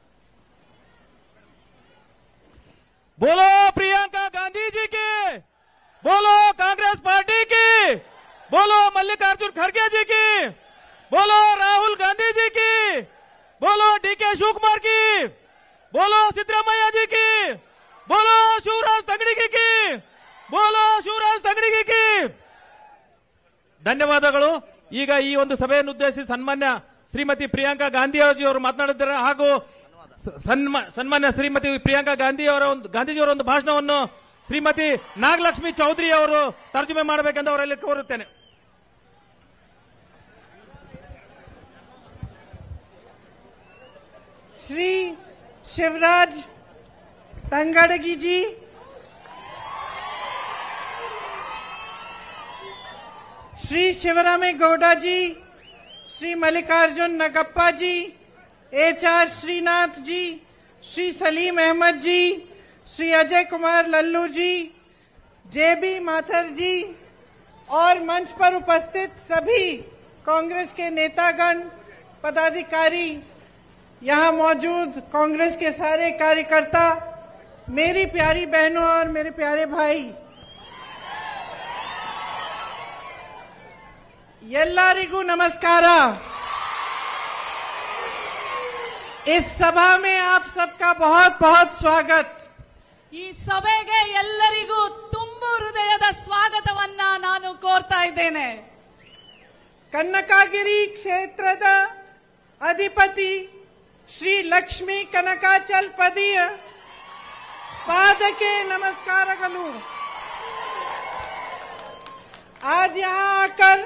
बोलो प्रियंका गांधी जी की बोलो कांग्रेस पार्टी की बोलो मल्लिकार्जुन खड़गे जी की बोलो राहुल गांधी जी की बोलो डीके शिवकुमार की बोलो सिद्धरामैया जी की बोलो शिवराज तगड़ी की बोलो शिवराज तगड़ी की ಧನ್ಯವಾದಗಳು ಈಗ ಈ ಒಂದು ಸಭೆಯನ್ನು ಉದ್ದೇಶಿಸಿ ಸನ್ಮಾನ್ಯ ಶ್ರೀಮತಿ ಪ್ರಿಯಾಂಕಾ ಗಾಂಧಿ ಅವರು ಮಾತನಾಡಿದ್ದಾರೆ ಹಾಗೂ ಸ- ಸನ್ಮಾ- ಸನ್ಮಾನ್ಯ ಶ್ರೀಮತಿ ಪ್ರಿಯಾಂಕಾ ಗಾಂಧಿ ಅವರ ಒಂದು ಗಾಂಧೀಜಿಯವರ ಒಂದು ಭಾಷಣವನ್ನು ಶ್ರೀಮತಿ ನಾಗಲಕ್ಷ್ಮಿ ಚೌಧರಿ ಅವರು ತರ್ಜುಮೆ ಮಾಡಬೇಕೆಂದು ಅವರಲ್ಲಿ ಕೋರುತ್ತೇನೆ श्री शिवराज तंगड़गी जी श्री शिवरामे गौडा जी श्री मल्लिकार्जुन नगप्पा जी एच आर श्रीनाथ जी श्री सलीम अहमद जी श्री अजय कुमार लल्लू जी जे बी माथर जी और मंच पर उपस्थित सभी कांग्रेस के नेतागण पदाधिकारी यहाँ मौजूद कांग्रेस के सारे कार्यकर्ता मेरी प्यारी बहनों और मेरे प्यारे भाई ಎಲ್ಲರಿಗೂ ನಮಸ್ಕಾರ इस सभा में आप सबका बहुत बहुत स्वागत ಈ ಸಭೆಗೆ ಎಲ್ಲರಿಗೂ ತುಂಬು ಹೃದಯದ ಸ್ವಾಗತವನ್ನ ನಾನು ಕೋರ್ತಾ ಇದ್ದೇನೆ ಕನ್ನಕಗಿರಿ ಕ್ಷೇತ್ರದ ಅಧಿಪತಿ ಶ್ರೀ ಲಕ್ಷ್ಮೀ ಕನಕಾಚಲ್ ಪದಿಯ ಪಾದಕ್ಕೆ ನಮಸ್ಕಾರಗಳು आज यहाँ आकर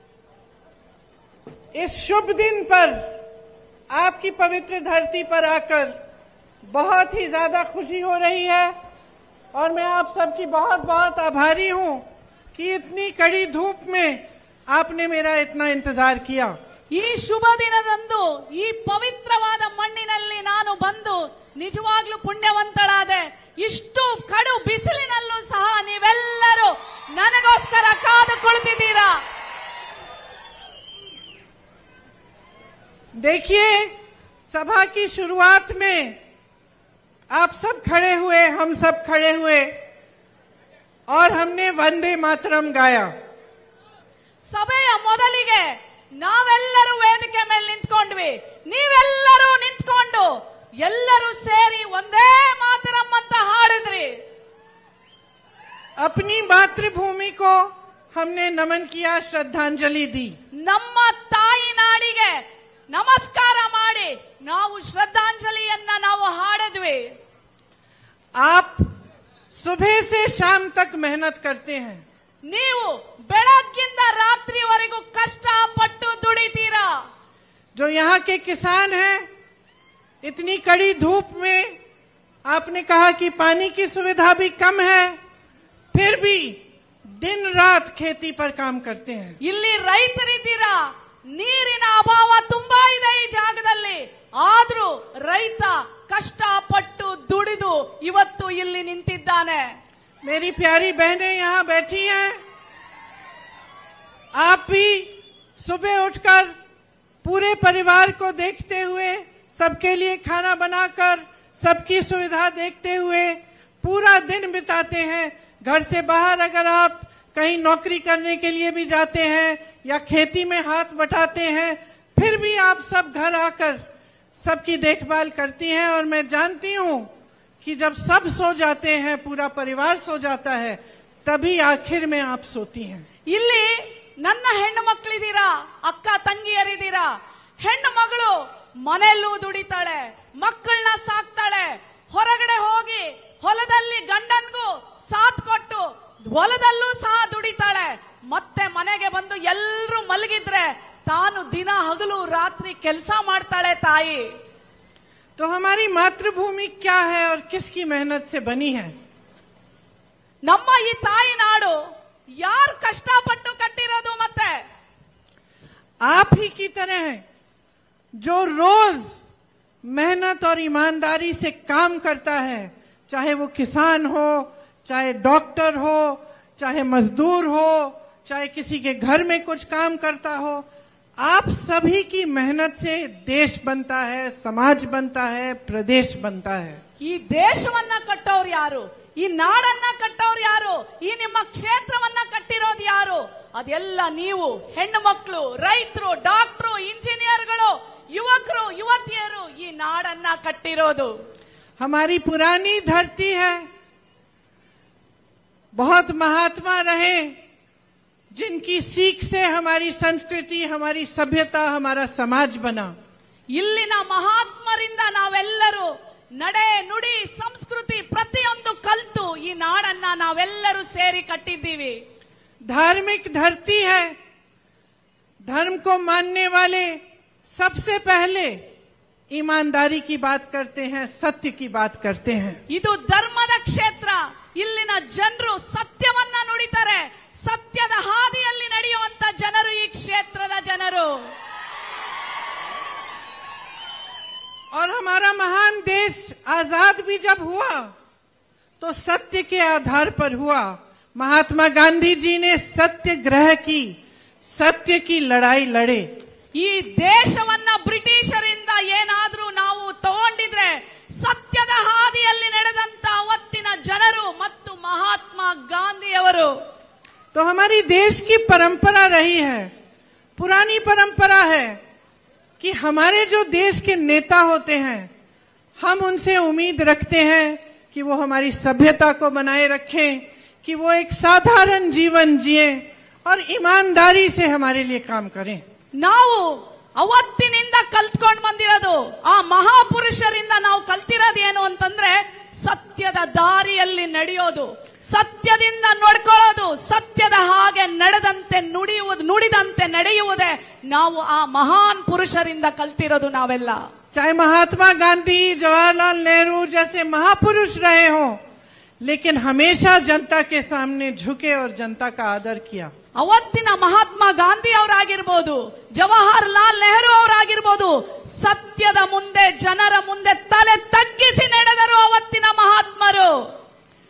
इस शुभ दिन पर आपकी पवित्र धरती पर आकर बहुत ही ज्यादा खुशी हो रही है और मैं आप सबकी बहुत बहुत आभारी हूँ कि इतनी कड़ी धूप में आपने मेरा इतना इंतजार किया ಈ ಶುಭ ದಿನದಂದು ಈ ಪವಿತ್ರವಾದ ಮಣ್ಣಿನಲ್ಲಿ ನಾನು ಬಂದು ನಿಜವಾಗ್ಲೂ ಪುಣ್ಯವಂತಳಾದೆ ಇಷ್ಟು ನಡು ಬಿಸಿಲಿನಲ್ಲೂ ಸಹ ನೀವೆಲ್ಲರೂ ನನಗೋಸ್ಕರ ಕಾದು ಕುಳಿತಿದ್ದೀರಾ देखिए सभा की शुरुआत में आप सब खड़े हुए हम सब खड़े हुए और हमने वंदे मातरम गाया ಸಭೆಯ ಮೊದಲಿಗೆ ನಾವೆಲ್ಲರೂ ವೇದಿಕೆ ಮೇಲೆ ನಿಂತ್ಕೊಂಡ್ವಿ ನೀವೆಲ್ಲರೂ ನಿಂತ್ಕೊಂಡು ಎಲ್ಲರೂ ಸೇರಿ ಒಂದೇ ಮಾತರಂ ಅಂತ ಹಾಡಿದ್ರಿ अपनी मातृभूमि को हमने नमन किया श्रद्धांजलि दी ನಮ್ಮ ತಾಯಿ ನಾಡಿಗೆ ನಮಸ್ಕಾರ ಮಾಡಿ ನಾವು ಶ್ರದ್ಧಾಂಜಲಿಯನ್ನ ನಾವು ಹಾಡಿದ್ವಿ आप सुबह से शाम तक मेहनत करते हैं ನೀವು ಬೆಳಗ್ಗಿಂದ ರಾತ್ರಿವರೆಗೂ ಕಷ್ಟಪಟ್ಟು ದುಡಿತೀರಾ जो यहाँ के किसान हैं इतनी कड़ी धूप में आपने कहा कि पानी की सुविधा भी कम है फिर भी दिन रात खेती पर काम करते हैं ಇಲ್ಲಿ ರೈತರಿದ್ದೀರಾ ನೀರಿನ ಅಭಾವ ತುಂಬಾ ಇದೆ ಈ ಜಾಗದಲ್ಲಿ ಆದ್ರೂ ರೈತ ಕಷ್ಟಪಟ್ಟು ದುಡಿದು ಇವತ್ತು ಇಲ್ಲಿ ನಿಂತಿದ್ದಾನೆ मेरी प्यारी बहनें यहाँ बैठी हैं आप भी सुबह उठकर पूरे परिवार को देखते हुए सबके लिए खाना बनाकर सबकी सुविधा देखते हुए पूरा दिन बिताते हैं घर से बाहर अगर आप कहीं नौकरी करने के लिए भी जाते हैं या खेती में हाथ बटाते हैं फिर भी आप सब घर आकर सबकी देखभाल करती हैं और मैं जानती हूँ कि जब सब सो जाते हैं पूरा परिवार सो जाता है तभी आखिर में आप सोती हैं ಇಲ್ಲಿ ನನ್ನ ಹೆಣ್ಣು ಮಕ್ಕಳಿದ್ದೀರಾ ಅಕ್ಕ ತಂಗಿಯರಿದ್ದೀರಾ ಹೆಣ್ಣು ಮಗಳು ಮನೆಯಲ್ಲೂ ದುಡಿತಾಳೆ ಮಕ್ಕಳನ್ನ ಸಾಕ್ತಾಳೆ ಹೊರಗಡೆ ಹೋಗಿ ಹೊಲದಲ್ಲಿ ಗಂಡನ್ಗೂ ಸಾಥ್ ಕೊಟ್ಟು ಹೊಲದಲ್ಲೂ ಸಹ ದುಡಿತಾಳೆ ಮತ್ತೆ ಮನೆಗೆ ಬಂದು ಎಲ್ರೂ ಮಲಗಿದ್ರೆ ತಾನು ದಿನ ಹಗಲು ರಾತ್ರಿ ಕೆಲಸ ಮಾಡ್ತಾಳೆ ತಾಯಿ तो हमारी मातृभूमि क्या है और किसकी मेहनत से बनी है ನಮ್ಮ ಈ ತಾಯಿ ನಾಡು ಯಾರು ಕಷ್ಟಪಟ್ಟು ಕಟ್ಟಿರೋದು ಮತ್ತೆ आप ही की तरह हैं जो रोज मेहनत और ईमानदारी से काम करता है चाहे वो किसान हो चाहे डॉक्टर हो चाहे मजदूर हो चाहे किसी के घर में कुछ काम करता हो आप सभी की मेहनत से देश बनता है समाज बनता है प्रदेश बनता है ಈ ದೇಶವನ್ನ ಕಟ್ಟೋರು ಯಾರು ಈ ನಾಡನ್ನ ಕಟ್ಟೋರು ಯಾರು ಈ ನಿಮ್ಮ ಕ್ಷೇತ್ರವನ್ನ ಕಟ್ಟಿರೋದು ಯಾರು ಅದೆಲ್ಲ ನೀವು ಹೆಣ್ಣು ಮಕ್ಕಳು ರೈತರು ಡಾಕ್ಟ್ರು ಇಂಜಿನಿಯರ್ಗಳು ಯುವಕರು ಯುವತಿಯರು ಈ ನಾಡನ್ನ ಕಟ್ಟಿರೋದು हमारी पुरानी धरती है बहुत महात्मा रहे जिनकी सीख से हमारी संस्कृति हमारी सभ्यता हमारा समाज बना ಇಲ್ಲಿನ ಮಹಾತ್ಮರಿಂದ ನಾವೆಲ್ಲರೂ ನಡೆ ನುಡಿ ಸಂಸ್ಕೃತಿ ಪ್ರತಿಯೊಂದು ಕಲ್ತು ಈ ನಾಡನ್ನ ನಾವೆಲ್ಲರೂ ಸೇರಿ ಕಟ್ಟಿದ್ದೀವಿ धार्मिक धरती है धर्म को मानने वाले सबसे पहले ईमानदारी की बात करते हैं सत्य की बात करते हैं ಇದು ಧರ್ಮದ ಕ್ಷೇತ್ರ ಇಲ್ಲಿನ ಜನರು ಸತ್ಯವನ್ನ ನುಡಿತಾರೆ ಸತ್ಯದ ಹಾದಿಯಲ್ಲಿ ನಡೆಯುವಂತ ಜನರು ಈ ಕ್ಷೇತ್ರದ ಜನರು और हमारा महान देश आजाद भी जब हुआ तो सत्य के आधार पर हुआ महात्मा गांधी जी ने सत्याग्रह की सत्य की लड़ाई लड़े ಈ ದೇಶವನ್ನ ಬ್ರಿಟಿಷರಿಂದ ಏನಾದ್ರೂ ನಾವು ತಗೊಂಡಿದ್ರೆ ಸತ್ಯದ ಹಾದಿಯಲ್ಲಿ ನಡೆದಂತ ಅವತ್ತಿನ ಜನರು ಮತ್ತು ಮಹಾತ್ಮ ಗಾಂಧಿಯವರು तो हमारी देश की परंपरा रही है पुरानी परंपरा है कि हमारे जो देश के नेता होते हैं हम उनसे उम्मीद रखते हैं कि वो हमारी सभ्यता को बनाए रखें कि वो एक साधारण जीवन जिए और ईमानदारी से हमारे लिए काम करें ನಾವು ಅವತ್ತಿನಿಂದ ಕಲ್ತ್ಕೊಂಡ್ ಬಂದಿರೋದು ಆ ಮಹಾಪುರುಷರಿಂದ ನಾವು ಕಲ್ತಿರೋದು ಏನು ಅಂತಂದ್ರೆ ಸತ್ಯದ ದಾರಿಯಲ್ಲಿ ನಡೆಯೋದು ಸತ್ಯದಿಂದ ನೋಡ್ಕೊಳ್ಳೋದು ಸತ್ಯದ ಹಾಗೆ ನಡೆದಂತೆ ನುಡಿಯುವುದು ನುಡಿದಂತೆ ನಡೆಯುವುದೇ ನಾವು ಆ ಮಹಾನ್ ಪುರುಷರಿಂದ ಕಲ್ತಿರೋದು ನಾವೆಲ್ಲ चाहे महात्मा गांधी जवाहरलाल नेहरू जैसे महापुरुष रहे हों लेकिन हमेशा जनता के सामने झुके और जनता का आदर किया ಅವತ್ತಿನ ಮಹಾತ್ಮ ಗಾಂಧಿ ಅವರಾಗಿರ್ಬೋದು ಜವಾಹರ್ ಲಾಲ್ ನೆಹರು ಅವರಾಗಿರ್ಬೋದು ಸತ್ಯದ ಮುಂದೆ ಜನರ ಮುಂದೆ ತಲೆ ತಗ್ಗಿಸಿ ನಡೆದರು ಅವತ್ತಿನ ಮಹಾತ್ಮರು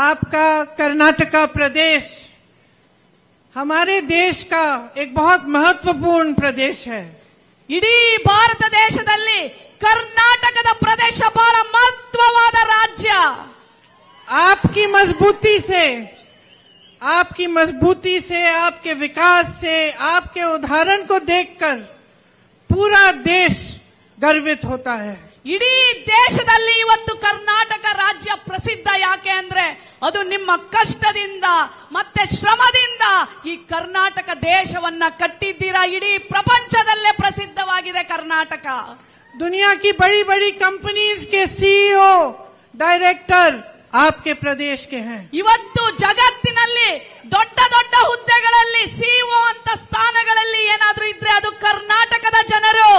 आपका कर्नाटका प्रदेश हमारे देश का एक बहुत महत्वपूर्ण प्रदेश है ಇಡೀ ಭಾರತ ದೇಶದಲ್ಲಿ ಕರ್ನಾಟಕದ ಪ್ರದೇಶ ಬಹಳ ಮಹತ್ವವಾದ ರಾಜ್ಯ आपकी मजबूती से आपकी मजबूती से आपके विकास से आपके उदाहरण को देखकर पूरा देश गर्वित होता है ಇಡೀ ದೇಶದಲ್ಲಿ ಇವತ್ತು ಕರ್ನಾಟಕ ರಾಜ್ಯ ಪ್ರಸಿದ್ಧ ಯಾಕೆ ಅಂದ್ರೆ ಅದು ನಿಮ್ಮ ಕಷ್ಟದಿಂದ ಮತ್ತೆ ಶ್ರಮದಿಂದ ಈ ಕರ್ನಾಟಕ ದೇಶವನ್ನ ಕಟ್ಟಿದ್ದೀರಾ ಇಡೀ ಪ್ರಪಂಚದಲ್ಲೇ ಪ್ರಸಿದ್ಧವಾಗಿದೆ ಕರ್ನಾಟಕ दुनिया की बड़ी बड़ी कंपनीज के सीईओ डायरेक्टर आपके प्रदेश के हैं ಇವತ್ತು ಜಗತ್ತಿನಲ್ಲಿ ದೊಡ್ಡ ದೊಡ್ಡ ಹುದ್ದೆಗಳಲ್ಲಿ ಸಿಇಒ ಅಂತ ಸ್ಥಾನಗಳಲ್ಲಿ ಏನಾದ್ರೂ ಇದ್ರೆ ಅದು ಕರ್ನಾಟಕದ ಜನರು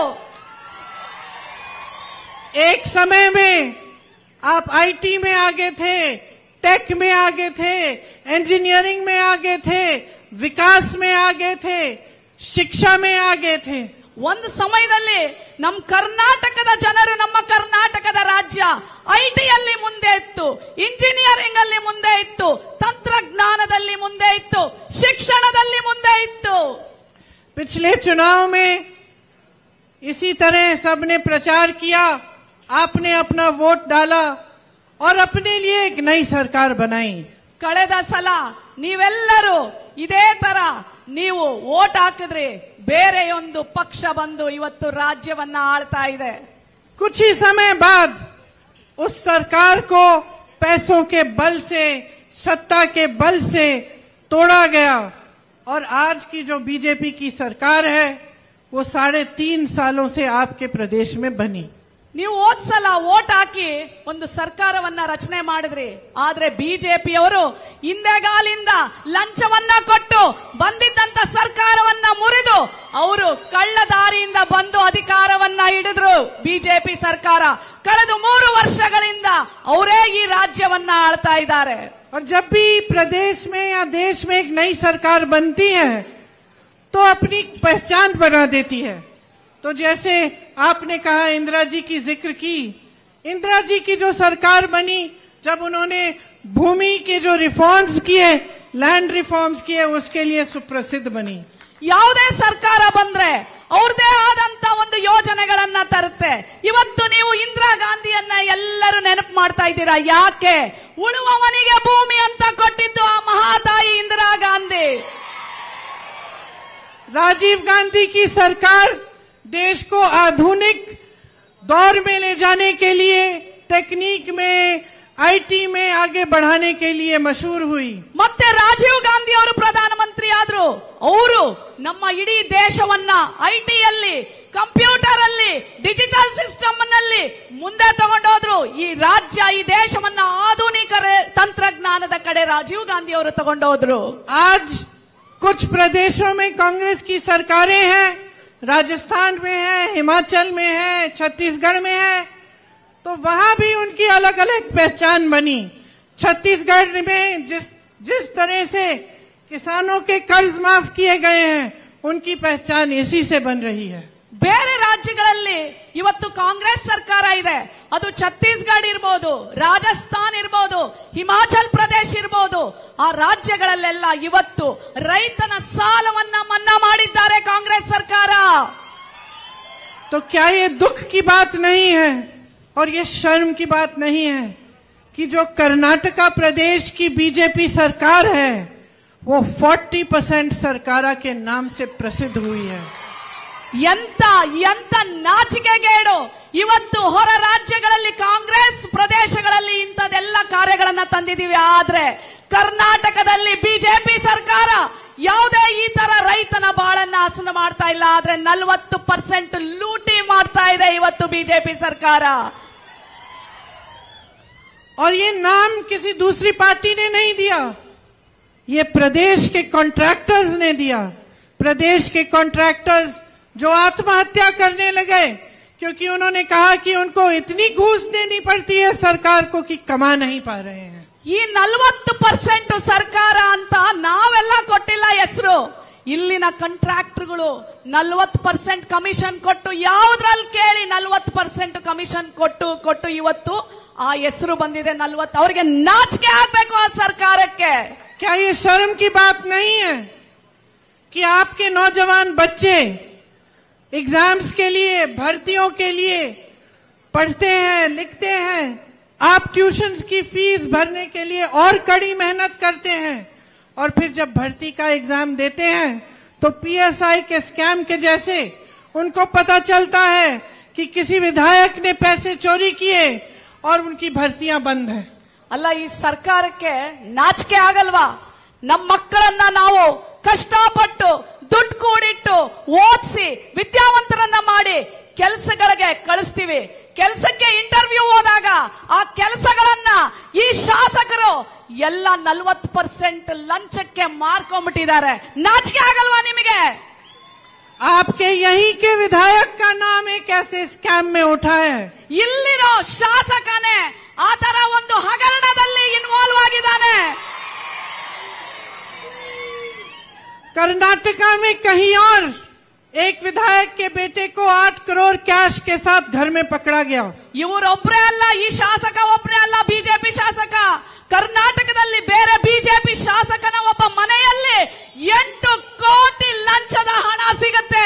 एक समय में आप आईटी में आगे थे टेक में आगे थे इंजीनियरिंग में आगे थे विकास में आगे थे शिक्षा में आगे थे ಒಂದು ಸಮಯದಲ್ಲಿ ನಮ್ಮ ಕರ್ನಾಟಕದ ಜನರು ನಮ್ಮ ಕರ್ನಾಟಕದ ರಾಜ್ಯ ಐಟಿಯಲ್ಲಿ ಮುಂದೆ ಇತ್ತು ಇಂಜಿನಿಯರಿಂಗ್ ಅಲ್ಲಿ ಮುಂದೆ ಇತ್ತು ತಂತ್ರಜ್ಞಾನದಲ್ಲಿ ಮುಂದೆ ಇತ್ತು ಶಿಕ್ಷಣದಲ್ಲಿ ಮುಂದೆ ಇತ್ತು पिछले चुनाव में इसी तरह सबने प्रचार किया आपने अपना वोट डाला और अपने लिए एक नई सरकार बनाई ಕಳೆದ ಸಲ ನೀವೆಲ್ಲರೂ ಇದೇ ತರ ನೀವು ಓಟ್ ಹಾಕಿದ್ರಿ ಬೇರೆಯೊಂದು ಪಕ್ಷ ಬಂದು ಇವತ್ತು ರಾಜ್ಯವನ್ನ ಆಳ್ತಾ ಇದೆ कुछ ही समय बाद उस सरकार को पैसों के बल से सत्ता के बल से तोड़ा गया और आज की जो बीजेपी की सरकार है वो साढ़े तीन सालों से आपके प्रदेश में बनी ನೀವು ಹೋದ್ ಸಲ ಓಟ್ ಹಾಕಿ ಒಂದು ಸರ್ಕಾರವನ್ನ ರಚನೆ ಮಾಡಿದ್ರಿ ಆದ್ರೆ ಬಿಜೆಪಿಯವರು ಹಿಂದೆಗಾಲಿಂದ ಲಂಚವನ್ನ ಕೊಟ್ಟು ಬಂದಿದ್ದಂತ ಸರ್ಕಾರವನ್ನ ಮುರಿದು ಅವರು ಕಳ್ಳ ದಾರಿಯಿಂದ ಬಂದು ಅಧಿಕಾರವನ್ನ ಹಿಡಿದ್ರು ಬಿಜೆಪಿ ಸರ್ಕಾರ ಕಳೆದ ಮೂರು ವರ್ಷಗಳಿಂದ ಅವರೇ ಈ ರಾಜ್ಯವನ್ನ ಆಳ್ತಾ ಇದ್ದಾರೆ और जब भी प्रदेश में या देश में एक नई सरकार बनती है तो अपनी पहचान बना देती है तो जैसे आपने कहा इंदिरा जी की जिक्र की इंदिरा जी की जो सरकार बनी जब उन्होंने भूमि के जो रिफॉर्म्स किए लैंड रिफॉर्म्स किए उसके लिए सुप्रसिद्ध बनी ಯಾವುದೇ ಸರ್ಕಾರ ಬಂದ್ರೆ ಅವ್ರದೇ ಆದಂತ ಒಂದು ಯೋಜನೆಗಳನ್ನ ತರುತ್ತೆ ಇವತ್ತು ನೀವು ಇಂದಿರಾ ಗಾಂಧಿಯನ್ನ ಎಲ್ಲರೂ ನೆನಪು ಮಾಡ್ತಾ ಇದ್ದೀರಾ ಯಾಕೆ ಉಳುವವನಿಗೆ ಭೂಮಿ ಅಂತ ಕೊಟ್ಟಿದ್ದು ಆ ಮಹಾತಾಯಿ ಇಂದಿರಾ ಗಾಂಧಿ राजीव गांधी की सरकार देश को आधुनिक दौर में ले जाने के लिए टेक्निक में आईटी में आगे बढ़ाने के लिए मशहूर हुई ಮತ್ತೆ ರಾಜೀವ್ ಗಾಂಧಿ ಅವರು ಪ್ರಧಾನಮಂತ್ರಿ ಆದ್ರು ಅವರು ನಮ್ಮ ಇಡೀ ದೇಶವನ್ನ ಐಟಿಯಲ್ಲಿ ಕಂಪ್ಯೂಟರ್ ಅಲ್ಲಿ ಡಿಜಿಟಲ್ ಸಿಸ್ಟಮ್ ನಲ್ಲಿ ಮುಂದೆ ತಗೊಂಡೋದ್ರು ಈ ರಾಜ್ಯ ಈ ದೇಶವನ್ನ ಆಧುನಿಕ ರೇ- ತಂತ್ರಜ್ಞಾನದ ಕಡೆ ರಾಜೀವ್ ಗಾಂಧಿ ಅವರು ತಗೊಂಡೋದ್ರು आज कुछ प्रदेशों में कांग्रेस की सरकारें हैं राजस्थान में है हिमाचल में है छत्तीसगढ़ में है तो वहां भी उनकी अलग अलग पहचान बनी छत्तीसगढ़ में जिस जिस तरह से किसानों के कर्ज माफ किए गए हैं उनकी पहचान इसी से बन रही है ಬೇರೆ ರಾಜ್ಯಗಳಲ್ಲಿ ಇವತ್ತು ಕಾಂಗ್ರೆಸ್ ಸರ್ಕಾರ ಇದೆ ಅದು ಛತ್ತೀಸ್ಗಢ ಇರ್ಬೋದು ರಾಜಸ್ಥಾನ್ ಇರ್ಬೋದು ಹಿಮಾಚಲ್ ಪ್ರದೇಶ್ ಇರ್ಬೋದು ಆ ರಾಜ್ಯಗಳಲ್ಲೆಲ್ಲ ಇವತ್ತು ರೈತನ ಸಾಲವನ್ನ ಮನ್ನಾ ಮಾಡಿದ್ದಾರೆ ಕಾಂಗ್ರೆಸ್ ಸರ್ಕಾರ तो क्या ये दुख की बात नहीं है और ये शर्म की बात नहीं है कि जो कर्नाटका प्रदेश की बीजेपी सरकार है वो 40 परसेंट सरकारा के नाम से प्रसिद्ध हुई है ಎಂತ ಎಂತ ನಾಚಿಕೆಗೇಡು ಇವತ್ತು ಹೊರ ರಾಜ್ಯಗಳಲ್ಲಿ ಕಾಂಗ್ರೆಸ್ ಪ್ರದೇಶಗಳಲ್ಲಿ ಇಂಥದೆಲ್ಲ ಕಾರ್ಯಗಳನ್ನ ತಂದಿದೀವಿ ಆದ್ರೆ ಕರ್ನಾಟಕದಲ್ಲಿ ಬಿಜೆಪಿ ಸರ್ಕಾರ ಯಾವುದೇ ಈ ತರ ರೈತನ ಬಾಳನ್ನ ಹಾಸನ ಮಾಡ್ತಾ ಇಲ್ಲ ಆದ್ರೆ ನಲವತ್ತು ಪರ್ಸೆಂಟ್ ಲೂಟಿ ಮಾಡ್ತಾ ಇದೆ ಇವತ್ತು ಬಿಜೆಪಿ ಸರ್ಕಾರ और ये नाम किसी दूसरी पार्टी ने नहीं दिया ये प्रदेश के कॉन्ट्रैक्टर्स ने दिया प्रदेश के कॉन्ट्रैक्टर्स जो आत्महत्या करने लगे क्योंकि उन्होंने कहा कि उनको इतनी घूस देनी पड़ती है सरकार को कि कमा नहीं पा रहे हैं ಈ ನಲವತ್ತು ಪರ್ಸೆಂಟ್ ಸರ್ಕಾರ ಅಂತ ನಾವೆಲ್ಲ ಕೊಟ್ಟಿಲ್ಲ ಹೆಸರು ಇಲ್ಲಿನ ಕಾಂಟ್ರಾಕ್ಟರ್ಗಳು ನಲ್ವತ್ತು ಪರ್ಸೆಂಟ್ ಕಮಿಷನ್ ಕೊಟ್ಟು ಯಾವ್ದ್ರಲ್ಲಿ ಕೇಳಿ ನಲ್ವತ್ತು ಪರ್ಸೆಂಟ್ ಕಮಿಷನ್ ಕೊಟ್ಟು ಕೊಟ್ಟು ಇವತ್ತು ಆ ಹೆಸರು ಬಂದಿದೆ ನಲ್ವತ್ತು ಅವರಿಗೆ ನಾಚಿಕೆ ಆಗ್ಬೇಕು ಆ ಸರ್ಕಾರಕ್ಕೆ क्या ये शर्म की बात नहीं है कि आपके नौजवान बच्चे एग्जाम्स के लिए भर्तियों के लिए पढ़ते हैं लिखते हैं आप ट्यूशंस की फीस भरने के लिए और कड़ी मेहनत करते हैं और फिर जब भर्ती का एग्जाम देते हैं तो पीएसआई के स्कैम के जैसे उनको पता चलता है कि किसी विधायक ने पैसे चोरी किए और उनकी भर्तियां बंद हैं ಅಲ್ಲ ಈ ಸರ್ಕಾರಕ್ಕೆ ನಾಚಿಕೆ ಆಗಲ್ವಾ ನಮ್ಮ ಮಕ್ಕಳನ್ನ ನಾವು ಕಷ್ಟಪಟ್ಟು ದುಡ್ಡು ಕೂಡಿಟ್ಟು ಓದಿಸಿ ವಿದ್ಯಾವಂತರನ್ನ ಮಾಡಿ ಕೆಲಸಗಳಿಗೆ ಕಳಿಸ್ತೀವಿ ಕೆಲಸಕ್ಕೆ ಇಂಟರ್ವ್ಯೂ ಹೋದಾಗ ಆ ಕೆಲಸಗಳನ್ನ ಈ ಶಾಸಕರು ಎಲ್ಲ ನಲ್ವತ್ತು ಪರ್ಸೆಂಟ್ ಲಂಚಕ್ಕೆ ಮಾರ್ಕೊಂಡ್ಬಿಟ್ಟಿದ್ದಾರೆ ನಾಚಿಕೆ ಆಗಲ್ವಾ ನಿಮಗೆ आपके यहीं के विधायक का नाम एक ऐसे स्कैम में उठा है ಇಲ್ಲಿರೋ ಶಾಸಕನೇ ಆ ತರ ಒಂದು ಹಗರಣದಲ್ಲಿ ಇನ್ವಾಲ್ವ್ ಆಗಿದ್ದಾನೆ कर्नाटका में कहीं और एक विधायक के बेटे को आठ करोड़ कैश के साथ घर में पकड़ा गया ಇವರೊಬ್ರೇ ಅಲ್ಲ ಈ ಶಾಸಕ ಒಬ್ರೇ ಅಲ್ಲ ಬಿಜೆಪಿ ಶಾಸಕ ಕರ್ನಾಟಕದಲ್ಲಿ ಬೇರೆ ಬಿಜೆಪಿ ಶಾಸಕನ ಒಬ್ಬ ಮನೆಯಲ್ಲಿ ಎಂಟು ಕೋಟಿ ಲಂಚದ ಹಣ ಸಿಗತ್ತೆ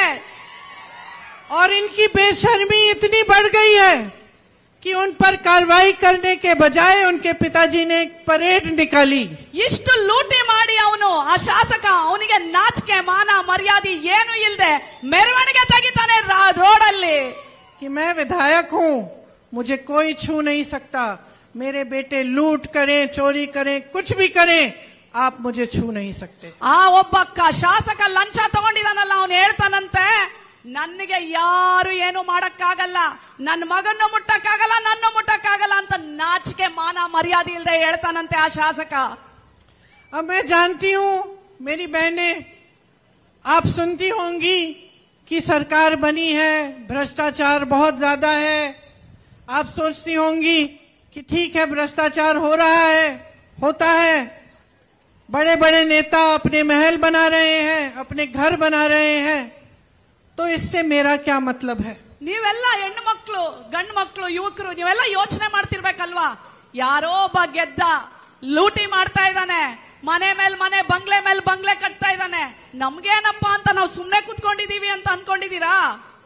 और इनकी बेशर्मी इतनी बढ़ गई है कि उन पर कार्रवाई करने के बजाय उनके पिताजी ने एक परेड निकाली ಇಷ್ಟು ಲೂಟಿ ಮಾಡಿ ಅವನು ಆ ಶಾಸಕ ಅವನಿಗೆ ನಾಚಿಕೆ ಮಾನ ಮರ್ಯಾದೆ ಏನು ಇಲ್ಲದೆ ಮೆರವಣಿಗೆ ತೆಗಿತಾನೆ ರಾ- ರೋಡಲ್ಲಿ कि मैं विधायक हूं मुझे कोई छू नहीं सकता मेरे बेटे लूट करें चोरी करें कुछ भी करें आप मुझे छू नहीं सकते ಆ ಒಬ್ಬ ಕ- ಶಾಸಕ ಲಂಚ ತಗೊಂಡಿದಾನಲ್ಲ ಅವನು ಹೇಳ್ತಾನಂತೆ ನನಗೆ ಯಾರು ಏನು ಮಾಡಕ್ಕಾಗಲ್ಲ ನನ್ನ ಮಗನ್ನು ಮುಟ್ಟಕ್ಕಾಗಲ್ಲ ನನ್ನ ಮುಟ್ಟಕ್ಕಾಗಲ್ಲ ಅಂತ ನಾಚಿಕೆ ಮಾನ ಮರ್ಯಾದೆ ಇಲ್ಲದೆ ಹೇಳ್ತಾನಂತೆ ಆ ಶಾಸಕ अब मैं जानती हूं मेरी बहनें आप सुनती होंगी कि सरकार बनी है भ्रष्टाचार बहुत ज्यादा है आप सोचती होंगी कि ठीक है भ्रष्टाचार हो रहा है होता है बड़े बड़े नेता अपने महल बना रहे हैं अपने घर बना रहे हैं तो इससे मेरा क्या मतलब है ನೀವೆಲ್ಲ ಹೆಣ್ಣು ಮಕ್ಕಳು ಗಂಡು ಮಕ್ಕಳು ಯುವಕರು ನೀವೆಲ್ಲ ಯೋಚನೆ ಮಾಡ್ತಿರ್ಬೇಕಲ್ವಾ ಯಾರೋ ಒಬ್ಬ ಗೆದ್ದ ಲೂಟಿ ಮಾಡ್ತಾ ಇದ್ದಾನೆ ಮನೆ ಮೇಲ್ ಮನೆ ಬಂಗ್ಲೆ ಮೇಲ್ ಬಂಗ್ಲೆ ಕಟ್ತಾ ಇದ್ದಾನೆ ನಮ್ಗೇನಪ್ಪ ಅಂತ ನಾವು ಸುಮ್ನೆ ಕುತ್ಕೊಂಡಿದೀವಿ ಅಂತ ಅನ್ಕೊಂಡಿದೀರಾ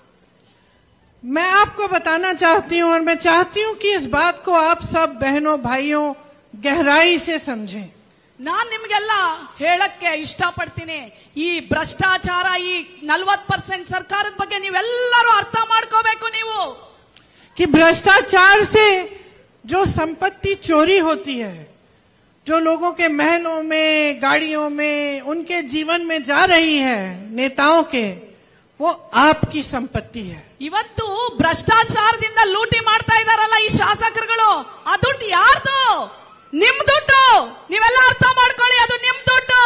मैं आपको बताना चाहती हूं और मैं चाहती हूं कि इस बात को आप सब बहनों भाइयों गहराई से समझें ನಾನ್ ನಿಮ್ಗೆಲ್ಲ ಹೇಳಕ್ಕೆ ಇಷ್ಟಪಡ್ತೀನಿ ಈ ಭ್ರಷ್ಟಾಚಾರ ಈ ನಲ್ವತ್ ಪರ್ಸೆಂಟ್ ಸರ್ಕಾರದ ಬಗ್ಗೆ ನೀವೆಲ್ಲರೂ ಅರ್ಥ ಮಾಡ್ಕೋಬೇಕು ನೀವು कि भ्रष्टाचार से जो संपत्ति चोरी होती है जो लोगों के महलों में गाड़ियों में उनके जीवन में जा रही है नेताओं के वो आपकी संपत्ति है ಇವತ್ತು ಭ್ರಷ್ಟಾಚಾರದಿಂದ ಲೂಟಿ ಮಾಡ್ತಾ ಇದಾರಲ್ಲ ಈ ಶಾಸಕರುಗಳು ಆ ದುಡ್ಡು ಯಾರ್ದು ನಿಮ್ ದುಡ್ಡು ನೀವೆಲ್ಲ ಅರ್ಥ ಮಾಡ್ಕೊಳ್ಳಿ ಅದು ನಿಮ್ ದುಡ್ಡು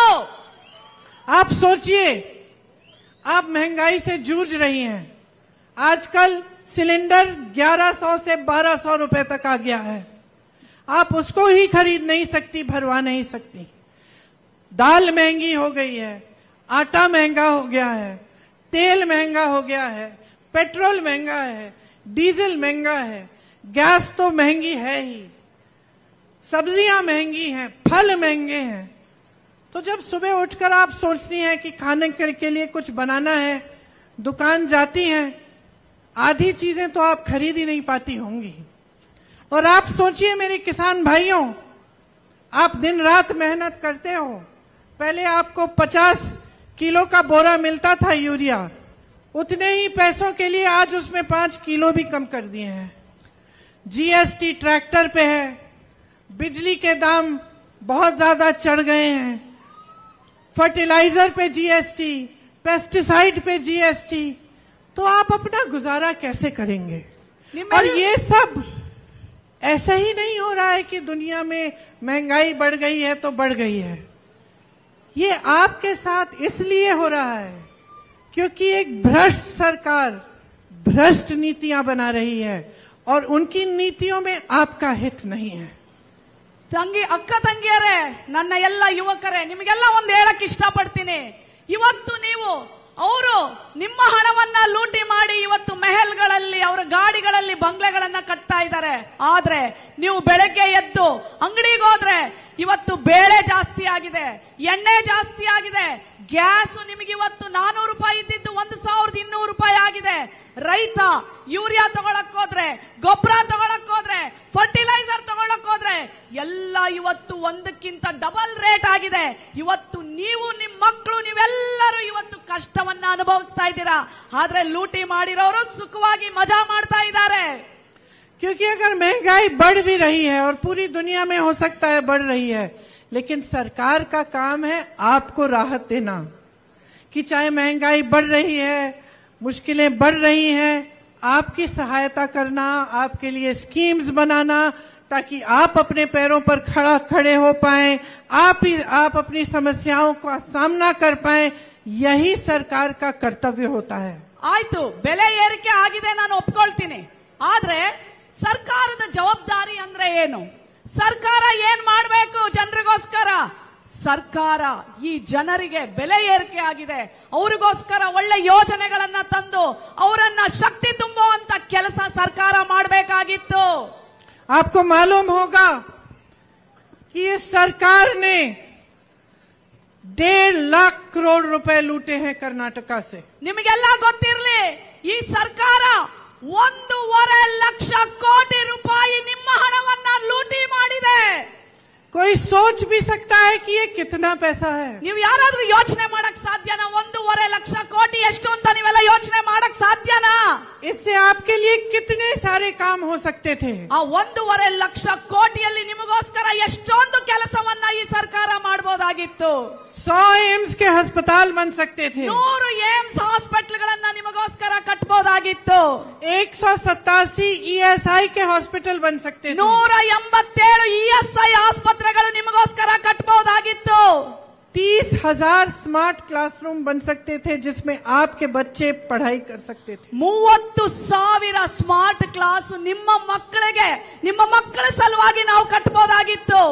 आप सोचिए आप महंगाई से जूझ रही हैं आजकल सिलेंडर 1100 से 1200 रुपए तक आ गया है आप उसको ही खरीद नहीं सकती भरवा नहीं सकती दाल महंगी हो गई है आटा महंगा हो गया है तेल महंगा हो गया है पेट्रोल महंगा है डीजल महंगा है गैस तो महंगी है ही सब्जियां महंगी हैं फल महंगे हैं तो जब सुबह उठकर आप सोचती हैं कि खाने के के लिए कुछ बनाना है दुकान जाती हैं आधी चीजें तो आप खरीद ही नहीं पाती होंगी और आप सोचिए मेरे किसान भाइयों आप दिन रात मेहनत करते हो पहले आपको 50 किलो का बोरा मिलता था यूरिया उतने ही पैसों के लिए आज उसमें पांच किलो भी कम कर दिए हैं जीएसटी ट्रैक्टर पे है बिजली के दाम बहुत ज्यादा चढ़ गए हैं फर्टिलाइजर पे जीएसटी पेस्टिसाइड पे जीएसटी तो आप अपना गुजारा कैसे करेंगे और ನಿಮ್ಮೆಲ್ಲ ये सब ऐसा ही नहीं हो रहा है कि दुनिया में महंगाई बढ़ गई है तो बढ़ गई है ये आपके साथ इसलिए हो रहा है क्योंकि एक भ्रष्ट सरकार भ्रष्ट नीतियां बना रही है और उनकी नीतियों में आपका हित नहीं है ತಂಗಿ ಅಕ್ಕ ತಂಗಿಯರೇ ನನ್ನ ಎಲ್ಲ ಯುವಕರೇ ನಿಮಗೆಲ್ಲ ಒಂದು ಹೇಳಕ್ ಇಷ್ಟಪಡ್ತೀನಿ ಇವತ್ತು ನೀವು ಅವರು ನಿಮ್ಮ ಹಣವನ್ನ ಲೂಟಿ ಮಾಡಿ ಇವತ್ತು ಮೆಹಲ್ಗಳಲ್ಲಿ ಅವರ ಗಾಡಿಗಳಲ್ಲಿ ಬಂಗ್ಲೆಗಳನ್ನ ಕಟ್ತಾ ಇದ್ದಾರೆ ಆದ್ರೆ ನೀವು ಬೆಳಗ್ಗೆ ಎದ್ದು ಅಂಗಡಿಗೆ ಹೋದ್ರೆ ಇವತ್ತು ಬೇಳೆ ಜಾಸ್ತಿ ಆಗಿದೆ ಎಣ್ಣೆ ಜಾಸ್ತಿ ಆಗಿದೆ ಗ್ಯಾಸ್ ನಿಮಗೆ ಇವತ್ತು ನಾನೂರು ರೂಪಾಯಿ ಇದ್ದಿದ್ದು ಒಂದು ಸಾವಿರದ ಇನ್ನೂರು ರೂಪಾಯಿ ಆಗಿದೆ ರೈತ ಯೂರಿಯಾ ತಗೊಳಕ್ ಹೋದ್ರೆ ಗೊಬ್ಬರ ತಗೊಳಕ್ ಹೋದ್ರೆ ಫರ್ಟಿಲೈಸರ್ ತಗೊಳಕ್ ಹೋದ್ರೆ ಎಲ್ಲ ಇವತ್ತು ಒಂದಕ್ಕಿಂತ ಡಬಲ್ ರೇಟ್ ಆಗಿದೆ ಇವತ್ತು ನೀವು ನಿಮ್ಮ ಮಕ್ಕಳು ನೀವೆಲ್ಲರೂ ಇವತ್ತು ಕಷ್ಟವನ್ನ ಅನುಭವಿಸ್ತಾ ಇದ್ದೀರಾ ಆದ್ರೆ ಲೂಟಿ ಮಾಡಿರೋರು ಸುಖವಾಗಿ ಮಜಾ ಮಾಡ್ತಾ ಇದ್ದಾರೆ क्योंकि अगर महंगाई बढ़ भी रही है और पूरी दुनिया में हो सकता है बढ़ रही है लेकिन सरकार का काम है आपको राहत देना कि चाहे महंगाई बढ़ रही है मुश्किलें बढ़ रही हैं आपकी सहायता करना आपके लिए स्कीम्स बनाना ताकि आप अपने पैरों पर खड़ा खड़े हो पाए आप ही आप अपनी समस्याओं का सामना कर पाए यही सरकार का कर्तव्य होता है ಆಯ್ತು ಬೆಲೆ ಏರಿಕೆ ಆಗಿದೆ ನಾನು ಒಪ್ಕೊಳ್ತೀನಿ ಆದ್ರೆ ಸರ್ಕಾರದ ಜವಾಬ್ದಾರಿ ಅಂದ್ರೆ ಏನು ಸರ್ಕಾರ ಏನ್ ಮಾಡಬೇಕು ಜನರಿಗೋಸ್ಕರ ಸರ್ಕಾರ ಈ ಜನರಿಗೆ ಬೆಲೆ ಏರಿಕೆ ಆಗಿದೆ ಅವರಿಗೋಸ್ಕರ ಒಳ್ಳೆ ಯೋಜನೆಗಳನ್ನ ತಂದು ಅವರನ್ನ ಶಕ್ತಿ ತುಂಬುವಂತ ಕೆಲಸ ಸರ್ಕಾರ ಮಾಡಬೇಕಾಗಿತ್ತು आपको मालूम होगा कि इस सरकार ने डेढ़ लाख करोड़ रुपए लूटे हैं कर्नाटका से ನಿಮಗೆಲ್ಲ ಗೊತ್ತಿರ್ಲಿ ಈ ಸರ್ಕಾರ ಒಂದೂವರೆ ಲಕ್ಷ ಕೋಟಿ ರೂಪಾಯಿ ನಿಮ್ಮ ಹಣವನ್ನ ಲೂಟಿ ಮಾಡಿದೆ कोई सोच भी सकता है कि ये कितना पैसा है ನೀವು ಯಾರಾದ್ರೂ ಯೋಚನೆ ಮಾಡಕ್ ಸಾಧ್ಯನಾ ಒಂದೂವರೆ ಲಕ್ಷ ಕೋಟಿ ಎಷ್ಟು ಅಂತ ನೀವೆಲ್ಲ ಯೋಚನೆ ಮಾಡಕ್ ಸಾಧ್ಯನಾ इससे आपके लिए कितने सारे काम हो सकते थे ಆ ಒಂದೂವರೆ ಲಕ್ಷ ಕೋಟಿಯಲ್ಲಿ ನಿಮಗೋಸ್ಕರ ಎಷ್ಟೊಂದು ಕೆಲಸವನ್ನ ಈ ಸರ್ಕಾರ ಮಾಡಬಹುದಾಗಿತ್ತು सौ एम्स के अस्पताल बन सकते थे ನೂರು ಏಮ್ಸ್ ಹಾಸ್ಪಿಟಲ್ಗಳನ್ನ ನಿಮಗೋಸ್ಕರ ಕಟ್ಬೋದಾಗಿತ್ತು एक सौ सत्तासी ईएसआई के हॉस्पिटल बन सकते थे ನೂರ ಎಂಬತ್ತೇಳು ಇಎಸ್ಐ ಆಸ್ಪತ್ರೆಗಳು ನಿಮಗೋಸ್ಕರ ಕಟ್ಬೋದಾಗಿತ್ತು तीस हजार स्मार्ट क्लासरूम बन सकते थे जिसमें आपके बच्चे पढ़ाई कर सकते थे ಮೂವತ್ತು ಸಾವಿರ ಸ್ಮಾರ್ಟ್ ಕ್ಲಾಸ್ ನಿಮ್ಮ ಮಕ್ಕಳಿಗೆ ನಿಮ್ಮ ಮಕ್ಕಳ ಸಲುವಾಗಿ ನಾವು ಕಟ್ಬೋದಾಗಿತ್ತು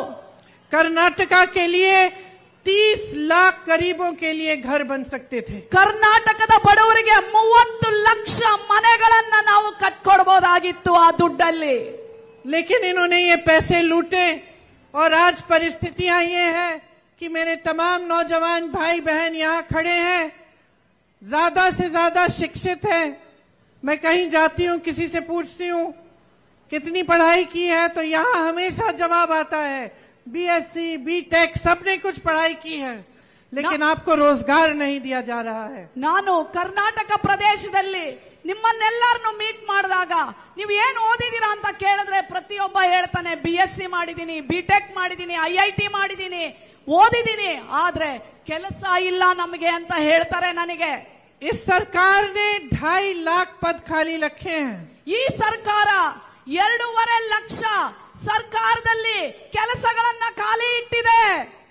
कर्नाटका के लिए तीस लाख गरीबों के लिए घर बन सकते थे ಕರ್ನಾಟಕದ ಬಡವರಿಗೆ ಮೂವತ್ತು ಲಕ್ಷ ಮನೆಗಳನ್ನ ನಾವು ಕಟ್ಕೊಡ್ಬೋದಾಗಿತ್ತು ಆ ದುಡ್ಡಲ್ಲಿ लेकिन इन्होंने ये पैसे लूटे और आज परिस्थितियां ये है कि मेरे तमाम नौजवान भाई बहन यहाँ खड़े हैं ज्यादा से ज्यादा शिक्षित हैं मैं कहीं जाती हूँ किसी से पूछती हूँ कितनी पढ़ाई की है तो यहाँ हमेशा जवाब आता है बीएससी बीटेक सबने कुछ पढ़ाई की है लेकिन आपको रोजगार नहीं दिया जा रहा है ನಾನು ಕರ್ನಾಟಕ ಪ್ರದೇಶದಲ್ಲಿ ನಿಮ್ಮನ್ನೆಲ್ಲರನ್ನು ಮೀಟ್ ಮಾಡಿದಾಗ ನೀವು ಏನ್ ಓದಿದೀರಾ ಅಂತ ಕೇಳಿದ್ರೆ ಪ್ರತಿಯೊಬ್ಬ ಹೇಳ್ತಾನೆ ಬಿ ಎಸ್ ಸಿ ಮಾಡಿದೀನಿ ಬಿ ಟೆಕ್ ಮಾಡಿದೀನಿ ಐ ಐ ಟಿ ಮಾಡಿದೀನಿ ಓದಿದೀನಿ ಆದ್ರೆ ಕೆಲಸ ಇಲ್ಲ ನಮಗೆ ಅಂತ ಹೇಳ್ತಾರೆ ನನಗೆ इस सरकार ने ढाई लाख पद खाली रखे हैं ಈ ಸರ್ಕಾರ ಎರಡೂವರೆ ಲಕ್ಷ ಸರ್ಕಾರದಲ್ಲಿ ಕೆಲಸಗಳನ್ನ ಖಾಲಿ ಇಟ್ಟಿದೆ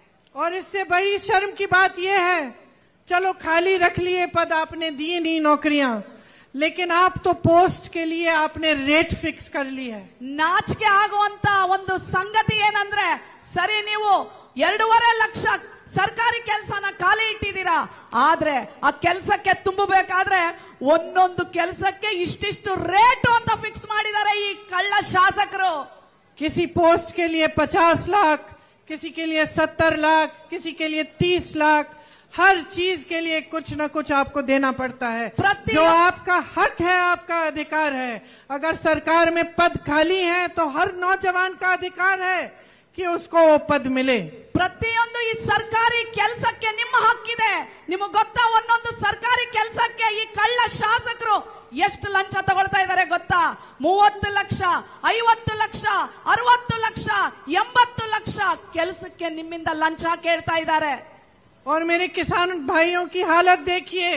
और इससे बड़ी शर्म की बात यह है चलो खाली रख लिए पद आपने दिए नहीं नौकरियां लेकिन आप तो पोस्ट के लिए आपने रेट फिक्स कर ली है ನಾಚಿಕೆ ಆಗುವಂತ ಒಂದು ಸಂಗತಿ ಏನಂದ್ರೆ ಸರಿ ನೀವು ಎರಡೂವರೆ ಲಕ್ಷ ಸರ್ಕಾರಿ ಕೆಲಸನ ಖಾಲಿ ಇಟ್ಟಿದ್ದೀರಾ ಆದ್ರೆ ಆ ಕೆಲಸಕ್ಕೆ ತುಂಬಬೇಕಾದ್ರೆ ಒಂದೊಂದು ಕೆಲಸಕ್ಕೆ ಇಷ್ಟಿಷ್ಟು ರೇಟು ಅಂತ ಫಿಕ್ಸ್ ಮಾಡಿದ್ದಾರೆ ಈ ಕಳ್ಳ ಶಾಸಕರು किसी पोस्ट के लिए पचास लाख किसी के लिए सत्तर लाख किसी के लिए तीस लाख हर चीज के लिए कुछ न कुछ आपको देना पड़ता है प्रति- जो आपका हक है आपका अधिकार है अगर सरकार में पद खाली है तो हर नौजवान का अधिकार है कि उसको वो पद मिले ಪ್ರತಿಯೊಂದು ಈ ಸರ್ಕಾರಿ ಕೆಲಸಕ್ಕೆ ನಿಮ್ಮ ಹಕ್ಕಿದೆ ನಿಮಗೆ ಗೊತ್ತಾ ಒಂದೊಂದು ಸರ್ಕಾರಿ ಕೆಲಸಕ್ಕೆ ಈ ಕಳ್ಳ ಶಾಸಕರು ಎಷ್ಟು ಲಂಚ ತಗೊಳ್ತಾ ಇದ್ದಾರೆ ಗೊತ್ತಾ ಮೂವತ್ತು ಲಕ್ಷ ಐವತ್ತು ಲಕ್ಷ ಅರವತ್ತು ಲಕ್ಷ ಎಂಬತ್ತು ಲಕ್ಷ ಕೆಲಸಕ್ಕೆ ನಿಮ್ಮಿಂದ ಲಂಚ ಕೇಳ್ತಾ ಇದ್ದಾರೆ और मेरे किसान भाइयों की हालत देखिए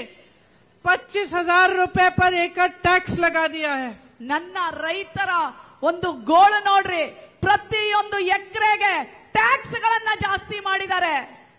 पच्चीस हजार रुपए पर एकड़ टैक्स लगा दिया है ನನ್ನ ರೈತರ ಒಂದು ಗೋಳು ನೋಡ್ರಿ ಪ್ರತಿಯೊಂದು ಎಕರೆಗೆ ಟ್ಯಾಕ್ಸ್ ಗಳನ್ನ ಜಾಸ್ತಿ ಮಾಡಿದ್ದಾರೆ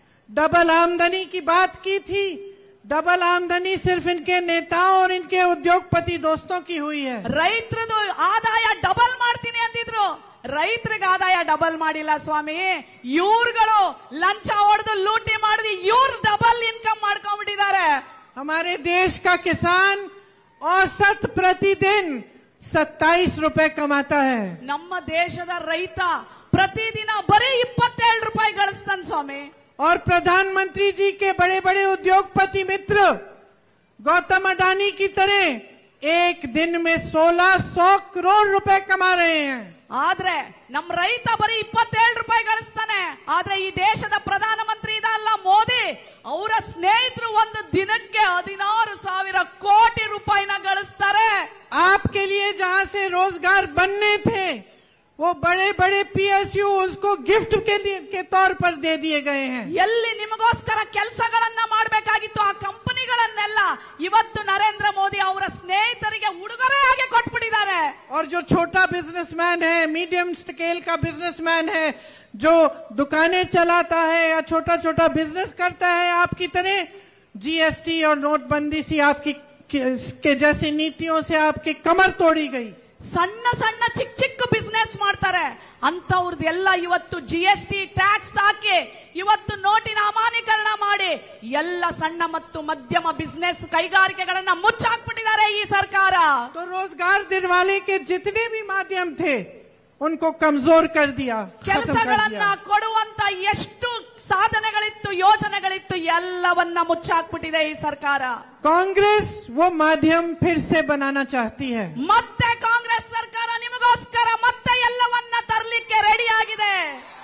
डबल आमदनी की बात की थी डबल आमदनी सिर्फ इनके नेताओं और इनके उद्योगपति दोस्तों की हुई है ರೈತರದು ಆದಾಯ ಡಬಲ್ ಮಾಡ್ತೀನಿ ಅಂದಿದ್ರು ರೈತರಿಗೆ ಆದಾಯ ಡಬಲ್ ಮಾಡಿಲ್ಲ ಸ್ವಾಮಿ ಇವ್ರುಗಳು ಲಂಚ ಹೊಡೆದು ಲೂಟಿ ಮಾಡಿದ್ರು ಇವ್ರು ಡಬಲ್ ಇನ್ಕಮ್ ಮಾಡ್ಕೊಂಡ್ಬಿಟ್ಟಿದ್ದಾರೆ हमारे देश का किसान औसत प्रतिदिन 27 रुपए कमाता है ನಮ್ಮ ದೇಶದ ರೈತ ಪ್ರತಿದಿನ ಬರೀ ಇಪ್ಪತ್ತೇಳು ರೂಪಾಯಿ ಗಳಿಸ್ತಾನೆ ಸ್ವಾಮಿ और प्रधानमंत्री जी के बड़े बड़े उद्योगपति मित्र गौतम अडानी की तरह एक दिन में 1600 करोड़ रुपए कमा रहे हैं ಆದ್ರೆ ನಮ್ ರೈತ ಬರೀ ಇಪ್ಪತ್ತೇಳು ರೂಪಾಯಿ ಗಳಿಸ್ತಾನೆ ಆದ್ರೆ ಈ ದೇಶದ ಪ್ರಧಾನ ಮಂತ್ರಿ ಇದಲ್ಲ ಮೋದಿ ಅವರ ಸ್ನೇಹಿತರು ಒಂದು ದಿನಕ್ಕೆ ಹದಿನಾರು ಸಾವಿರ ಕೋಟಿ ರೂಪಾಯಿನ ಗಳಿಸ್ತಾರೆ आपके लिए जहां से रोजगार बनने थे वो बड़े बड़े पीएसयू उसको गिफ्ट के लिए के तौर पर दे दिए गए हैं ಎಲ್ಲಿ ನಿಮಗೋಸ್ಕರ ಕೆಲಸಗಳನ್ನ ಮಾಡಬೇಕಾಗಿತ್ತು ಆ ಕಂಪನಿಗಳನ್ನೆಲ್ಲ ಇವತ್ತು ನರೇಂದ್ರ ಮೋದಿ ಅವರ ಸ್ನೇಹಿತರಿಗೆ ಉಡುಗೊರೆಯಾಗಿ ಕೊಟ್ಬಿಟ್ಟಿದ್ದಾರೆ और जो छोटा बिजनेसमैन है मीडियम स्केल का बिजनेसमैन है जो दुकानें चलाता है या छोटा छोटा बिजनेस करता है आपकी तरह जीएसटी और नोटबंदी सी आपकी के जैसी नीतियों से आपकी कमर तोड़ी गई ಸಣ್ಣ ಸಣ್ಣ ಚಿಕ್ಕ ಚಿಕ್ಕ ಬಿಸ್ನೆಸ್ ಮಾಡ್ತಾರೆ ಅಂತವ್ರದ್ದೆಲ್ಲ ಇವತ್ತು ಜಿ ಎಸ್ ಟಿ ಟ್ಯಾಕ್ಸ್ ಹಾಕಿ ಇವತ್ತು ನೋಟಿನ ಅಮಾನೀಕರಣ ಮಾಡಿ ಎಲ್ಲ ಸಣ್ಣ ಮತ್ತು ಮಧ್ಯಮ ಬಿಸ್ನೆಸ್ ಕೈಗಾರಿಕೆಗಳನ್ನ ಮುಚ್ಚಾಕ್ಬಿಟ್ಟಿದ್ದಾರೆ ಈ ಸರ್ಕಾರ तो रोजगार दिलवाने के जितने भी माध्यम थे उनको कमजोर कर दिया खत्म कर ಕೆಲಸಗಳನ್ನ दिया ಕೊಡುವಂತ ಎಷ್ಟು ಸಾಧನೆಗಳಿತ್ತು ಯೋಜನೆಗಳಿತ್ತು ಎಲ್ಲವನ್ನ ಮುಚ್ಚಾಕ್ಬಿಟ್ಟಿದೆ ಈ ಸರ್ಕಾರ कांग्रेस वो माध्यम फिर से बनाना चाहती है ಮತ್ತೆ ಕಾಂಗ್ರೆಸ್ ಸರ್ಕಾರ ನಿಮಗೋಸ್ಕರ ಮತ್ತೆ ಎಲ್ಲವನ್ನ ತರಲಿಕ್ಕೆ ರೆಡಿ ಆಗಿದೆ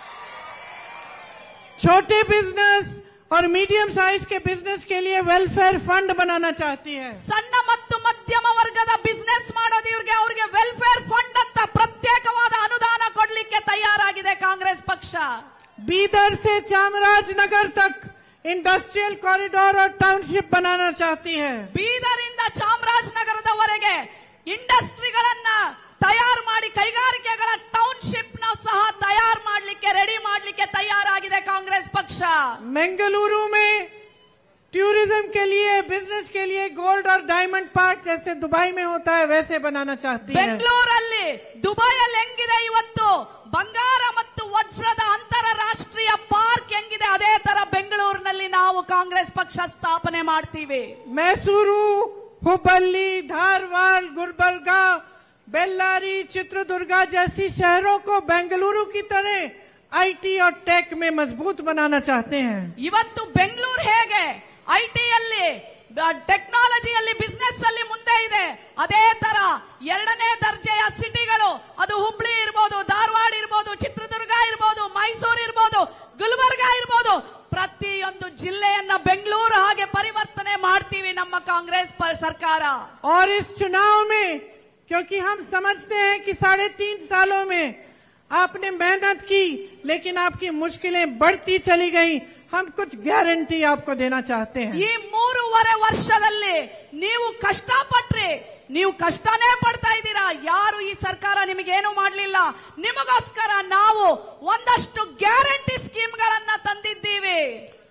छोटे बिजनेस और मीडियम साइज के बिजनेस के लिए वेलफेयर फंड बनाना चाहती है ಸಣ್ಣ ಮತ್ತು ಮಧ್ಯಮ ವರ್ಗದ ಬಿಸ್ನೆಸ್ ಮಾಡೋದು ಇವ್ರಿಗೆ ಅವ್ರಿಗೆ ವೆಲ್ಫೇರ್ ಫಂಡ್ ಅಂತ ಪ್ರತ್ಯೇಕವಾದ ಅನುದಾನ ಕೊಡ್ಲಿಕ್ಕೆ ತಯಾರಾಗಿದೆ ಕಾಂಗ್ರೆಸ್ ಪಕ್ಷ बीदर से चामराजनगर तक इंडस्ट्रियल कॉरिडोर और टाउनशिप बनाना चाहती है ಬೀದರಿಂದ ಚಾಮರಾಜನಗರದವರೆಗೆ ಇಂಡಸ್ಟ್ರಿಗಳನ್ನ ತಯಾರು ಮಾಡಿ ಕೈಗಾರಿಕೆಗಳ ಟೌನ್ಶಿಪ್ ನ ಸಹ ತಯಾರು ಮಾಡಲಿಕ್ಕೆ ರೆಡಿ ಮಾಡಲಿಕ್ಕೆ ತಯಾರಾಗಿದೆ ಕಾಂಗ್ರೆಸ್ ಪಕ್ಷ बेंगलुरु में टूरिज्म के लिए बिजनेस के लिए गोल्ड और डायमंड पार्क जैसे दुबई में होता है वैसे बनाना चाहती है ಬೆಂಗಳೂರಲ್ಲಿ ದುಬೈಯಲ್ಲಿ ಹೆಂಗಿದೆ ಇವತ್ತು ಬಂಗಾರ ಮತ್ತು ವಜ್ರದ ಅಂತಾರಾಷ್ಟ್ರೀಯ ಪಾರ್ಕ್ ಹೆಂಗಿದೆ ಅದೇ ತರ ಬೆಂಗಳೂರಿನಲ್ಲಿ ನಾವು ಕಾಂಗ್ರೆಸ್ ಪಕ್ಷ ಸ್ಥಾಪನೆ ಮಾಡ್ತೀವಿ मैसूरू हुबली धारवाड़ गुलबर्गा बेल्लारी चित्रदुर्गा जैसी शहरों को बेंगलुरु की तरह आईटी और टेक में मजबूत बनाना चाहते हैं ಇವತ್ತು ಬೆಂಗಳೂರು ಹೇಗೆ ಐಟಿಯಲ್ಲಿ ಟೆಕ್ನಾಲಜಿಯಲ್ಲಿ ಬಿಸ್ನೆಸ್ ಅಲ್ಲಿ ಮುಂದೆ ಇದೆ ಅದೇ ತರ ಎರಡನೇ ದರ್ಜೆಯ ಸಿಟಿಗಳು ಅದು ಹುಬ್ಳಿ ಇರ್ಬೋದು ಧಾರವಾಡ ಇರ್ಬೋದು ಚಿತ್ರದುರ್ಗ ಇರ್ಬೋದು ಮೈಸೂರು ಇರ್ಬೋದು ಗುಲ್ಬರ್ಗ ಇರ್ಬೋದು ಪ್ರತಿಯೊಂದು ಜಿಲ್ಲೆಯನ್ನ ಬೆಂಗಳೂರು ಹಾಗೆ ಪರಿವರ್ತನೆ ಮಾಡ್ತೀವಿ ನಮ್ಮ ಕಾಂಗ್ರೆಸ್ ಪ- ಸರ್ಕಾರ और इस चुनाव में क्योंकि हम समझते हैं कि साढ़े तीन सालों में आपने मेहनत की लेकिन आपकी मुश्किलें बढ़ती चली गई हम कुछ गारंटी आपको देना चाहते हैं ಈ ಮೂರುವರೆ ವರ್ಷದಲ್ಲಿ ನೀವು ಕಷ್ಟಪಟ್ರಿ ನೀವು ಕಷ್ಟನೇ ಪಡ್ತಾ ಇದ್ದೀರಾ ಯಾರು ಈ ಸರ್ಕಾರ ನಿಮಗೇನು ಮಾಡಲಿಲ್ಲ ನಿಮಗೋಸ್ಕರ ನಾವು ಒಂದಷ್ಟು ಗ್ಯಾರಂಟಿ ಸ್ಕೀಮ್ಗಳನ್ನ ತಂದಿದ್ದೀವಿ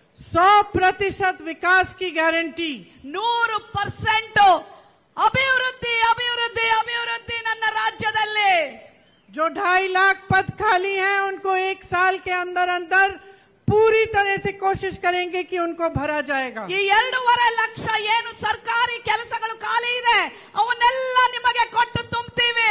सौ प्रतिशत विकास की गारंटी ನೂರು ಪರ್ಸೆಂಟ್ ಅಭಿವೃದ್ಧಿ ಅಭಿವೃದ್ಧಿ ಅಭಿವೃದ್ಧಿ ನನ್ನ ರಾಜ್ಯದಲ್ಲಿ जो ढाई लाख पद खाली हैं उनको एक साल के अंदर अंदर पूरी तरह से कोशिश करेंगे कि उनको भरा जाएगा ಈ ಎರಡೂವರೆ ಲಕ್ಷ ಏನು ಸರ್ಕಾರಿ ಕೆಲಸಗಳು ಖಾಲಿ ಇದೆ ಅವನ್ನೆಲ್ಲ ನಿಮಗೆ ಕೊಟ್ಟು ತುಂಬ್ತೀವಿ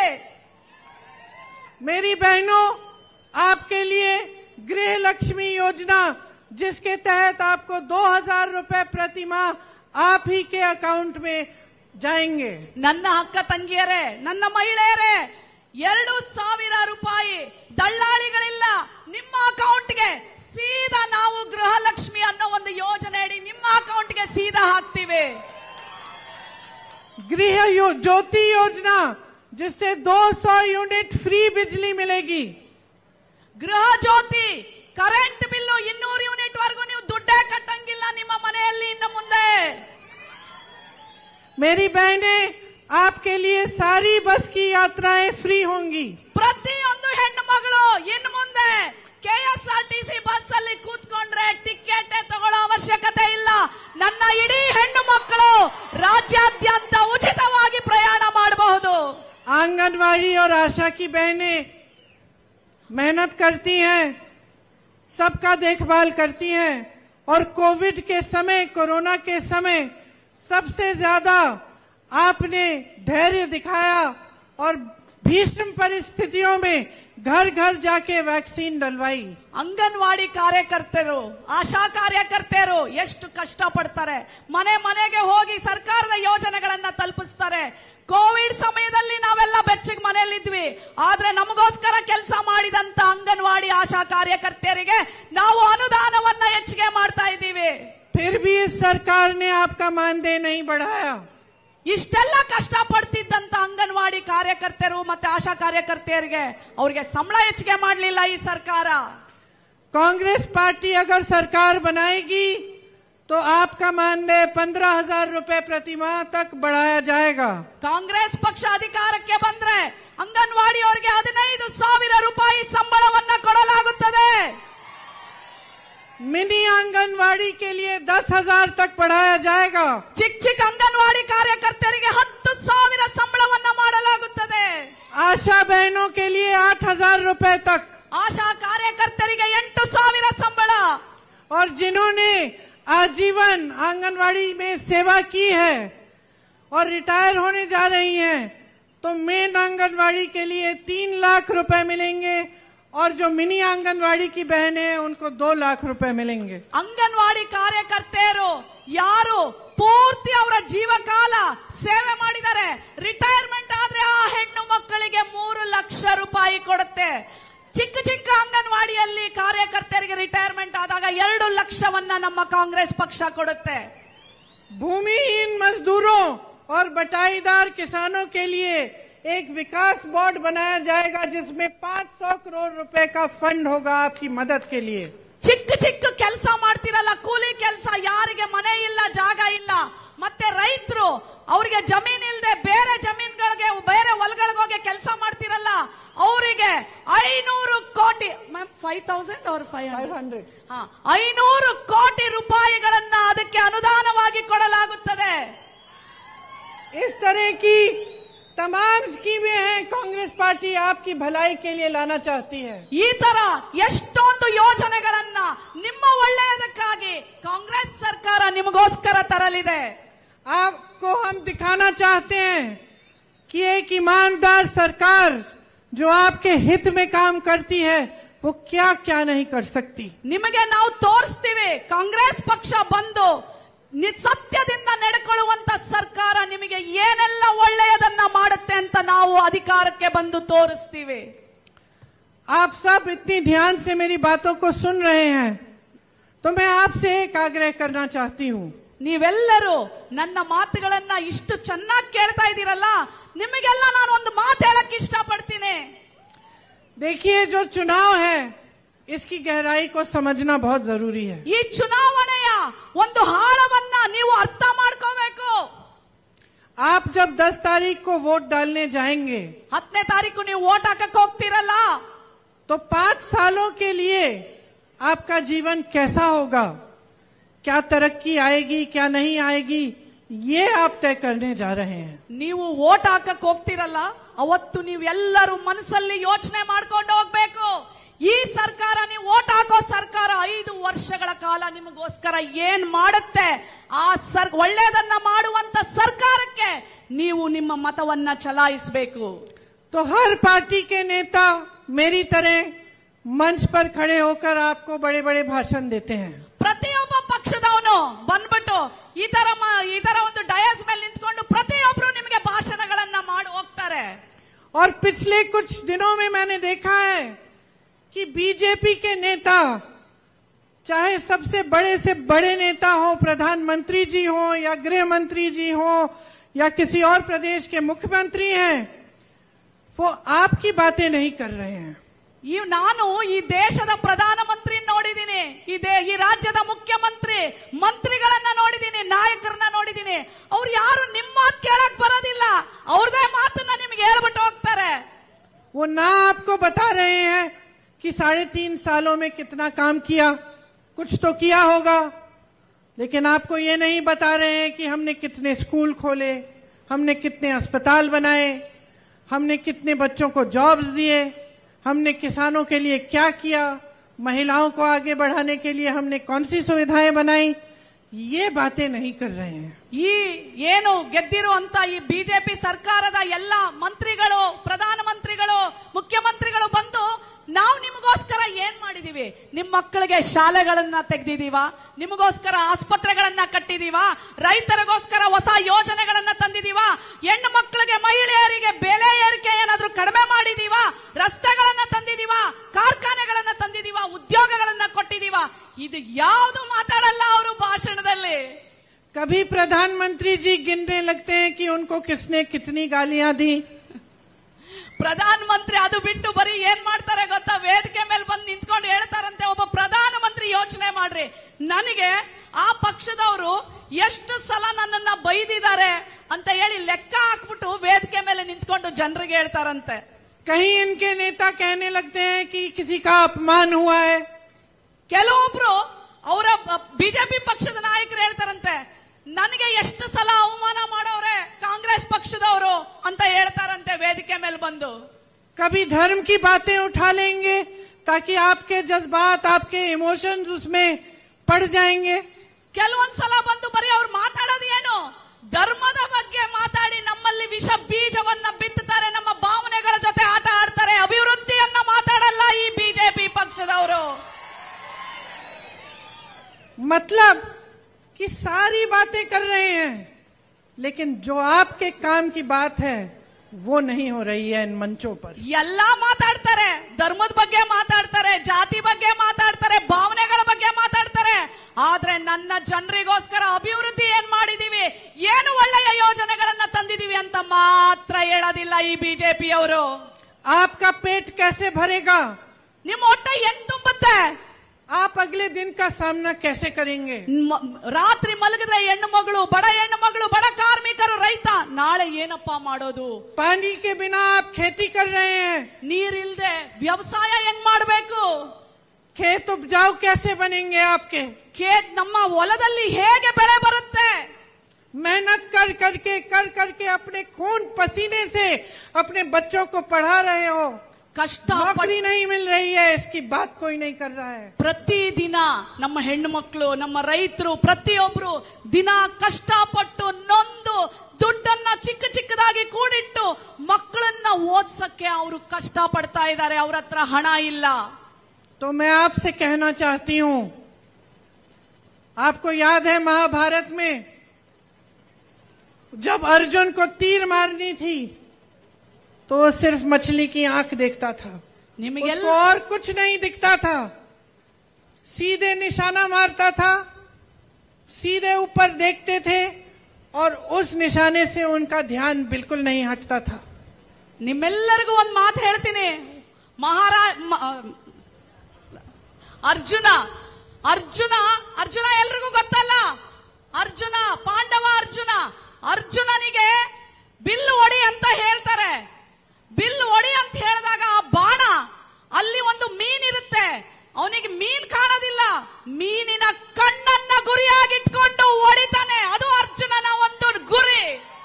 मेरी बहनों आपके लिए गृह लक्ष्मी योजना जिसके तहत आपको 2000 रुपए प्रति माह आप ही के अकाउंट में जाएंगे ನನ್ನ ಅಕ್ಕ ತಂಗಿಯರೇ ನನ್ನ ಮಹಿಳೆಯರೇ ಎರಡು ಸಾವಿರ ರೂಪಾಯಿ ದಳ್ಳಾಳಿಗಳಿಲ್ಲ ನಿಮ್ಮ ಅಕೌಂಟ್ಗೆ ಸೀದಾ ನಾವು ಗೃಹಲಕ್ಷ್ಮಿ ಅನ್ನೋ ಒಂದು ಯೋಜನೆ ಅಡಿ ನಿಮ್ಮ ಅಕೌಂಟ್ಗೆ ಸೀದಾ ಹಾಕ್ತೀವಿ गृह यो, ज्योति योजना जिससे 200 यूनिट फ्री बिजली मिलेगी ಗೃಹ ಜ್ಯೋತಿ ಕರೆಂಟ್ ಬಿಲ್ಲು ಇನ್ನೂರು ಯೂನಿಟ್ ವರೆಗೂ ನೀವು ದುಡ್ಡೇ ಕಟ್ಟಂಗಿಲ್ಲ ನಿಮ್ಮ ಮನೆಯಲ್ಲಿ ಇನ್ನು ಮುಂದೆ मेरी बहनें आपके लिए सारी बस की यात्राएं फ्री होंगी ಪ್ರತಿಯೊಂದು ಹೆಣ್ಣು ಮಗಳು ಇನ್ನು ಮುಂದೆ ಕೆಎಸ್ಆರ್ಟಿಸಿ ಬಸ್ ಅಲ್ಲಿ ಕೂತ್ಕೊಂಡ್ರೆ ಟಿಕೆಟ್ ತಗೊಳ್ಳೋ ಅವಶ್ಯಕತೆ ಇಲ್ಲ ನನ್ನ ಇಡೀ ಹೆಣ್ಣು ಮಕ್ಕಳು ರಾಜ್ಯಾದ್ಯಂತ ಉಚಿತವಾಗಿ ಪ್ರಯಾಣ ಮಾಡಬಹುದು आंगनवाड़ी और आशा की बहनें मेहनत करती हैं सबका देखभाल करती हैं और कोविड के समय कोरोना के समय सबसे ज्यादा आपने धैर्य दिखाया और भीषण परिस्थितियों में घर घर जाके वैक्सीन डलवाई ಅಂಗನವಾಡಿ ಕಾರ್ಯಕರ್ತರು ಆಶಾ ಕಾರ್ಯಕರ್ತೆಯರು ಎಷ್ಟು ಕಷ್ಟ ಪಡ್ತಾರೆ ಮನೆ ಮನೆಗೆ ಹೋಗಿ ಸರ್ಕಾರದ ಯೋಜನೆಗಳನ್ನ ತಲುಪಿಸ್ತಾರೆ ಕೋವಿಡ್ ಸಮಯದಲ್ಲಿ ನಾವೆಲ್ಲ ಬೆಚ್ಚಗೆ ಮನೆಯಲ್ಲಿದ್ವಿ ಆದ್ರೆ ನಮಗೋಸ್ಕರ ಕೆಲಸ ಮಾಡಿದಂತ ಅಂಗನವಾಡಿ ಆಶಾ ಕಾರ್ಯಕರ್ತೆಯರಿಗೆ ನಾವು ಅನುದಾನವನ್ನ ಹೆಚ್ಚಿಗೆ ಮಾಡ್ತಾ ಇದ್ದೀವಿ फिर भी इस सरकार ने आपका मानदेय नहीं बढ़ाया ಇಷ್ಟೆಲ್ಲ ಕಷ್ಟ ಪಡ್ತಿದ್ದಂತ ಅಂಗನವಾಡಿ ಕಾರ್ಯಕರ್ತರು ಮತ್ತೆ ಆಶಾ ಕಾರ್ಯಕರ್ತೆಯರಿಗೆ ಅವ್ರಿಗೆ ಸಂಬಳ ಹೆಚ್ಚಿಗೆ ಮಾಡಲಿಲ್ಲ ಈ ಸರ್ಕಾರ कांग्रेस पार्टी अगर सरकार बनाएगी तो आपका मानदेय पंद्रह हजार रूपए प्रति माह तक बढ़ाया जाएगा ಕಾಂಗ್ರೆಸ್ ಪಕ್ಷ ಅಧಿಕಾರಕ್ಕೆ ಬಂದ್ರೆ ಅಂಗನವಾಡಿಯವರಿಗೆ ಹದಿನೈದು ಸಾವಿರ ರೂಪಾಯಿ ಸಂಬಳವನ್ನ ಕೊಡಲಾಗುತ್ತದೆ मिनी आंगनवाड़ी के लिए दस हजार तक बढ़ाया जाएगा ಚಿಕ್ಕ ಚಿಕ್ಕ ಅಂಗನವಾಡಿ ಕಾರ್ಯಕರ್ತರಿಗೆ ಹತ್ತು ಸಾವಿರ ಸಂಬಳವನ್ನ ಮಾಡಲಾಗುತ್ತದೆ आशा बहनों के लिए आठ हजार रूपए तक ಆಶಾ ಕಾರ್ಯಕರ್ತರಿಗೆ ಎಂಟು ಸಾವಿರ ಸಂಬಳ और जिन्होंने आजीवन आंगनवाड़ी में सेवा की है और रिटायर होने जा रही हैं तो मेन आंगनवाड़ी के लिए तीन लाख रुपए मिलेंगे और जो मिनी आंगनवाड़ी की बहनें हैं उनको दो लाख रुपए मिलेंगे ಅಂಗನವಾಡಿ ಕಾರ್ಯಕರ್ತೆಯರು ಯಾರು ಪೂರ್ತಿ ಅವರ ಜೀವಕಾಲ ಸೇವೆ ಮಾಡಿದ್ದಾರೆ ರಿಟೈರ್ಮೆಂಟ್ ಆದ್ರೆ ಆ ಹೆಣ್ಣು ಮಕ್ಕಳಿಗೆ ಮೂರು ಲಕ್ಷ ರೂಪಾಯಿ ಕೊಡುತ್ತೆ ಚಿಕ್ಕ ಚಿಕ್ಕ ಅಂಗನವಾಡಿಯಲ್ಲಿ ಕಾರ್ಯಕರ್ತರಿಗೆ ರಿಟೈರ್ಮೆಂಟ್ ಆದಾಗ ಎರಡು ಲಕ್ಷವನ್ನ ನಮ್ಮ ಕಾಂಗ್ರೆಸ್ ಪಕ್ಷ ಕೊಡುತ್ತೆ भूमिहीन मजदूरों और बटाईदार किसानों के लिए एक विकास बोर्ड बनाया जाएगा जिसमें 500 करोड़ रुपए का फंड होगा आपकी मदद के लिए ಚಿಕ್ಕ ಚಿಕ್ಕ ಕೆಲಸ ಮಾಡ್ತಿರಲ್ಲ ಕೂಲಿ ಕೆಲಸ ಯಾರಿಗೆ ಮನೆ ಇಲ್ಲ ಜಾಗ ಇಲ್ಲ ಮತ್ತೆ ರೈತರು ಅವ್ರಿಗೆ ಜಮೀನ್ ಇಲ್ಲದೆ ಬೇರೆ ಜಮೀನ್ಗಳಿಗೆ ಬೇರೆ ಹೊಲಗಳಿಗೆ ಹೋಗಿ ಕೆಲಸ ಮಾಡ್ತಿರಲ್ಲ ಅವರಿಗೆ ಐನೂರು ಕೋಟಿ ಮ್ಯಾಮ್ ಫೈವ್ ತೌಸಂಡ್ ಅವ್ರ ಫೈವ್ ಹಂಡ್ರೆಡ್ ಐನೂರು ಕೋಟಿ ರೂಪಾಯಿಗಳನ್ನ ಅದಕ್ಕೆ ಅನುದಾನವಾಗಿ ಕೊಡಲಾಗುತ್ತದೆ इस तरह की तमाम स्कीमें हैं कांग्रेस पार्टी आपकी भलाई के लिए लाना चाहती है ಈ ತರ ಎಷ್ಟೊಂದು ಯೋಜನೆಗಳನ್ನ ನಿಮ್ಮ ಒಳ್ಳೆಯದಕ್ಕಾಗಿ ಕಾಂಗ್ರೆಸ್ ಸರ್ಕಾರ ನಿಮಗೋಸ್ಕರ ತರಲಿದೆ आपको हम दिखाना चाहते हैं कि एक ईमानदार सरकार जो आपके हित में काम करती है वो क्या क्या नहीं कर सकती ನಿಮಗೆ ನಾವು ತೋರಿಸ್ತೀವಿ ಕಾಂಗ್ರೆಸ್ ಪಕ್ಷ ಬಂದು ನಿ- ಸತ್ಯದಿಂದ ನಡೆಕೊಳ್ಳುವಂತ ಸರ್ಕಾರ ನಿಮಗೆ ಏನೆಲ್ಲ ಒಳ್ಳೆಯದನ್ನ ಮಾಡುತ್ತೆ ಅಂತ ನಾವು ಅಧಿಕಾರಕ್ಕೆ ಬಂದು ತೋರಿಸ್ತೀವಿ आप सब इतनी ध्यान से मेरी बातों को सुन रहे हैं तो मैं आपसे एक आग्रह करना चाहती हूँ ನೀವೆಲ್ಲರೂ ನನ್ನ ಮಾತುಗಳನ್ನ ಇಷ್ಟು ಚೆನ್ನಾಗಿ ಕೇಳ್ತಾ ಇದ್ದೀರಲ್ಲ ನಿಮಗೆಲ್ಲ ನಾನು ಒಂದು ಮಾತು ಹೇಳಕ್ ಇಷ್ಟಪಡ್ತೀನಿ देखिए जो चुनाव है इसकी गहराई को समझना बहुत जरूरी है ಈ ಚುನಾವಣೆಯ ಒಂದು ಹಾಳವನ್ನ ನೀವು ಅರ್ಥ ಮಾಡ್ಕೋಬೇಕು आप जब 10 तारीख को वोट डालने जाएंगे ಹತ್ತನೇ ತಾರೀಕು ನೀವು ಓಟ್ ಹಾಕಕ್ ಹೋಗ್ತಿರಲ್ಲ तो पांच सालों के लिए आपका जीवन कैसा होगा क्या तरक्की आएगी क्या नहीं आएगी ये आप तय करने जा रहे हैं ನೀವು ಓಟ್ ಹಾಕಕ್ ಹೋಗ್ತಿರಲ್ಲ ಅವತ್ತು ನೀವೆಲ್ಲರೂ ಮನಸ್ಸಲ್ಲಿ ಯೋಚನೆ ಮಾಡ್ಕೊಂಡು ಹೋಗ್ಬೇಕು ಈ ಸರ್ಕಾರ ನೀವು ಓಟ್ ಹಾಕೋ ಸರ್ಕಾರ ಐದು ವರ್ಷಗಳ ಕಾಲ ನಿಮಗೋಸ್ಕರ ಏನ್ ಮಾಡುತ್ತೆ ಆ ಸರ್ ಒಳ್ಳೇದನ್ನ ಮಾಡುವಂತ ಸರ್ಕಾರಕ್ಕೆ ನೀವು ನಿಮ್ಮ ಮತವನ್ನ ಚಲಾಯಿಸಬೇಕು तो हर पार्टी के नेता मेरी तरह मंच पर खड़े होकर आपको बड़े बड़े भाषण देते हैं ಪ್ರತಿಯೊಬ್ಬ ಪಕ್ಷದವನು ಬಂದ್ಬಿಟ್ಟು ಈ ತರ ಮ- ಈ ತರ ಒಂದು ಡಯಸ್ ಮೇಲೆ ನಿಂತ್ಕೊಂಡು ಪ್ರತಿಯೊಬ್ರು ನಿಮಗೆ ಭಾಷಣಗಳನ್ನ ಮಾಡಿ ಹೋಗ್ತಾರೆ और पिछले कुछ दिनों में मैंने देखा है कि बीजेपी के नेता चाहे सबसे बड़े से बड़े नेता हो प्रधानमंत्री जी हो या गृह मंत्री जी हो या किसी और प्रदेश के मुख्यमंत्री हैं वो आपकी बातें नहीं कर रहे हैं ಈ ನಾನು ಈ ದೇಶದ ಪ್ರಧಾನಮಂತ್ರಿ ನೋಡಿದ್ದೀನಿ ಈ ದೇ- ಈ ರಾಜ್ಯದ ಮುಖ್ಯಮಂತ್ರಿ ಮಂತ್ರಿಗಳನ್ನ ನೋಡಿದ್ದೀನಿ ನಾಯಕರನ್ನ ನೋಡಿದ್ದೀನಿ ಅವ್ರು ಯಾರು ನಿಮ್ಮ ಮಾತು ಕೇಳಕ್ ಬರೋದಿಲ್ಲ ಅವ್ರದೇ ಮಾತನ್ನ ನಿಮ್ಗೆ ಹೇಳ್ಬಿಟ್ಟು ಹೋಗ್ತಾರೆ वो ना आपको बता रहे हैं कि साढ़े तीन सालों में कितना काम किया कुछ तो किया होगा लेकिन आपको ये नहीं बता रहे हैं कि हमने कितने स्कूल खोले हमने कितने अस्पताल बनाए हमने कितने बच्चों को जॉब्स दिए हमने किसानों के लिए क्या किया महिलाओं को आगे बढ़ाने के लिए हमने कौन सी सुविधाएं बनाई ये बातें नहीं कर रहे हैं ಈ ಏನು ಗೆದ್ದಿರುವಂತ ಈ ಬಿಜೆಪಿ ಸರ್ಕಾರದ ಎಲ್ಲ ಮಂತ್ರಿಗಳು ಪ್ರಧಾನ ಮಂತ್ರಿಗಳು ಮುಖ್ಯಮಂತ್ರಿಗಳು ಬಂದು ನಾವು ನಿಮಗೋಸ್ಕರ ಏನ್ ಮಾಡಿದೀವಿ ನಿಮ್ ಮಕ್ಕಳಿಗೆ ಶಾಲೆಗಳನ್ನ ತೆಗ್ದಿದೀವ ನಿಮಗೋಸ್ಕರ ಆಸ್ಪತ್ರೆಗಳನ್ನ ಕಟ್ಟಿದೀವ ರೈತರಿಗೋಸ್ಕರ ಹೊಸ ಯೋಜನೆಗಳನ್ನ ತಂದಿದೀವ ಹೆಣ್ಣು ಮಕ್ಕಳಿಗೆ ಮಹಿಳೆಯರಿಗೆ ಬೆಲೆ ಏರಿಕೆ ಏನಾದ್ರೂ ಕಡಿಮೆ ಮಾಡಿದೀವ ರಸ್ತೆಗಳನ್ನ ತಂದಿದೀವ ಕಾರ್ಖಾನೆಗಳನ್ನ ತಂದಿದೀವ ಉದ್ಯೋಗಗಳನ್ನ ಕೊಟ್ಟಿದೀವ ಇದು ಯಾವುದು ಮಾತಾಡಲ್ಲ ಅವರು ಭಾಷಣದಲ್ಲಿ कभी प्रधानमंत्री जी गिनने लगते हैं कि उनको किसने कितनी गालियां दी ಪ್ರಧಾನ ಮಂತ್ರಿ ಅದು ಬಿಟ್ಟು ಬರೀ ಏನ್ ಮಾಡ್ತಾರೆ ಗೊತ್ತಾ ವೇದಿಕೆ ಮೇಲೆ ಬಂದು ನಿಂತ್ಕೊಂಡು ಹೇಳ್ತಾರಂತೆ ಒಬ್ಬ ಪ್ರಧಾನ ಮಂತ್ರಿ ಯೋಚನೆ ಮಾಡ್ರಿ ನನಗೆ ಆ ಪಕ್ಷದವರು ಎಷ್ಟು ಸಲ ನನ್ನನ್ನ ಬೈದಿದ್ದಾರೆ ಅಂತ ಹೇಳಿ ಲೆಕ್ಕ ಹಾಕ್ಬಿಟ್ಟು ವೇದಿಕೆ ಮೇಲೆ ನಿಂತ್ಕೊಂಡು ಜನರಿಗೆ ಹೇಳ್ತಾರಂತೆ कहीं इनके नेता कहने लगते हैं कि किसी का अपमान हुआ है ಕೆಲವೊಬ್ರು ಅವರ ಬಿಜೆಪಿ ಪಕ್ಷದ ನಾಯಕರು ಹೇಳ್ತಾರಂತೆ ನನಗೆ ಎಷ್ಟು ಸಲ ಅವಮಾನ ಮಾಡೋರೆ ಕಾಂಗ್ರೆಸ್ ಪಕ್ಷದವರು ಅಂತ ಹೇಳ್ತಾರಂತೆ ವೇದಿಕೆ ಮೇಲೆ ಬಂದು कभी धर्म की बातें उठा लेंगे ताकि आपके जज्बात आपके इमोशंस उसमें पड़ जाएंगे ಕೆಲವೊಂದ್ಸಲ ಬಂದು ಬರೀ ಅವ್ರು ಮಾತಾಡೋದು ಏನು ಧರ್ಮದ ಬಗ್ಗೆ ಮಾತಾಡಿ ನಮ್ಮಲ್ಲಿ ವಿಷ ಬೀಜವನ್ನ ಬಿತ್ತುತ್ತಾರೆ ನಮ್ಮ ಭಾವನೆಗಳ ಜೊತೆ ಆಟ ಆಡ್ತಾರೆ ಅಭಿವೃದ್ಧಿಯನ್ನ ಮಾತಾಡಲ್ಲ ಈ ಬಿಜೆಪಿ ಪಕ್ಷದವರು मतलब कि सारी बातें कर रहे हैं लेकिन जो आपके काम की बात है वो नहीं हो रही है इन मंचों पर ಎಲ್ಲಾ ಮಾತಾಡ್ತಾರೆ ಧರ್ಮದ ಬಗ್ಗೆ ಮಾತಾಡ್ತಾರೆ ಜಾತಿ ಬಗ್ಗೆ ಮಾತಾಡ್ತಾರೆ ಭಾವನೆಗಳ ಬಗ್ಗೆ ಮಾತಾಡ್ತಾರೆ ಆದ್ರೆ ನನ್ನ ಜನರಿಗೋಸ್ಕರ ಅಭಿವೃದ್ಧಿ ಏನ್ ಮಾಡಿದೀವಿ ಏನು ಒಳ್ಳೆಯ ಯೋಜನೆಗಳನ್ನ ತಂದಿದೀವಿ ಅಂತ ಮಾತ್ರ ಹೇಳೋದಿಲ್ಲ ಈ ಬಿಜೆಪಿಯವರು आपका पेट कैसे भरेगा ನಿಮ್ಮ ಹೊಟ್ಟೆ ಹೆಂಗ್ ತುಂಬುತ್ತೆ आप अगले दिन का सामना कैसे करेंगे ಮ- ರಾತ್ರಿ ಮಲಗಿದ್ರೆ ಹೆಣ್ಣು ಮಗಳು ಬಡ ಹೆಣ್ಣು ಮಗಳು ಬಡ ಕಾರ್ಮಿಕರು ರೈತ ನಾಳೆ ಏನಪ್ಪಾ ಮಾಡೋದು पानी के बिना आप खेती कर रहे हैं ನೀರಿಲ್ದೆ ವ್ಯವಸಾಯ ಹೆಂಗ್ ಮಾಡ್ಬೇಕು खेत उपजाऊ कैसे बनेंगे आपके ಖೇತ್ ನಮ್ಮ ಹೊಲದಲ್ಲಿ ಹೇಗೆ ಬೆಳೆ ಬರುತ್ತೆ मेहनत कर करके कर करके अपने खून पसीने से अपने बच्चों को पढ़ा रहे हो ಕಷ್ಟ नौकरी नहीं मिल रही है इसकी बात कोई नहीं कर रहा है ಪ್ರತಿದಿನ ನಮ್ಮ ಹೆಣ್ಣು ಮಕ್ಕಳು ನಮ್ಮ ರೈತರು ಪ್ರತಿಯೊಬ್ರು ದಿನ ಕಷ್ಟಪಟ್ಟು ನೊಂದು ದುಡ್ಡನ್ನ ಚಿಕ್ಕ ಚಿಕ್ಕದಾಗಿ ಕೂಡಿಟ್ಟು ಮಕ್ಕಳನ್ನ ಓದ್ಸಕ್ಕೆ ಅವರು ಕಷ್ಟ ಪಡ್ತಾ ಇದ್ದಾರೆ ಅವ್ರ ಹತ್ರ ಹಣ ಇಲ್ಲ तो मैं आपसे कहना चाहती हूं आपको याद है महाभारत में जब अर्जुन को तीर मारनी थी तो वो सिर्फ मछली की आंख देखता था ನಿಮಗೆಲ್ಲ उसको और कुछ नहीं दिखता था सीधे निशाना मारता था सीधे ऊपर देखते थे और उस निशाने से उनका ध्यान बिल्कुल नहीं हटता था ನಿಮ್ಮೆಲ್ಲರಿಗೂ ಒಂದ್ ಮಾತು ಹೇಳ್ತೀನಿ ಮಹಾರಾ ಮ- ಅರ್ಜುನ ಅರ್ಜುನ ಅರ್ಜುನ ಎಲ್ರಿಗೂ ಗೊತ್ತಲ್ಲ ಅರ್ಜುನ ಪಾಂಡವ ಅರ್ಜುನ ಅರ್ಜುನನಿಗೆ ಬಿಲ್ಲು ಹೊಡಿ ಅಂತ ಹೇಳ್ತಾರೆ ಬಿಲ್ಲು ಹೊಡಿ ಅಂತ ಹೇಳಿದಾಗ ಆ ಬಾಣ ಅಲ್ಲಿ ಒಂದು ಮೀನಿರುತ್ತೆ ಅವನಿಗೆ ಮೀನ್ ಕಾಣೋದಿಲ್ಲ ಮೀನಿನ ಕಣ್ಣನ್ನ ಗುರಿಯಾಗಿಟ್ಕೊಂಡು ಹೊಡಿತಾನೆ ಅದು ಅರ್ಜುನನ ಒಂದು ಗುರಿ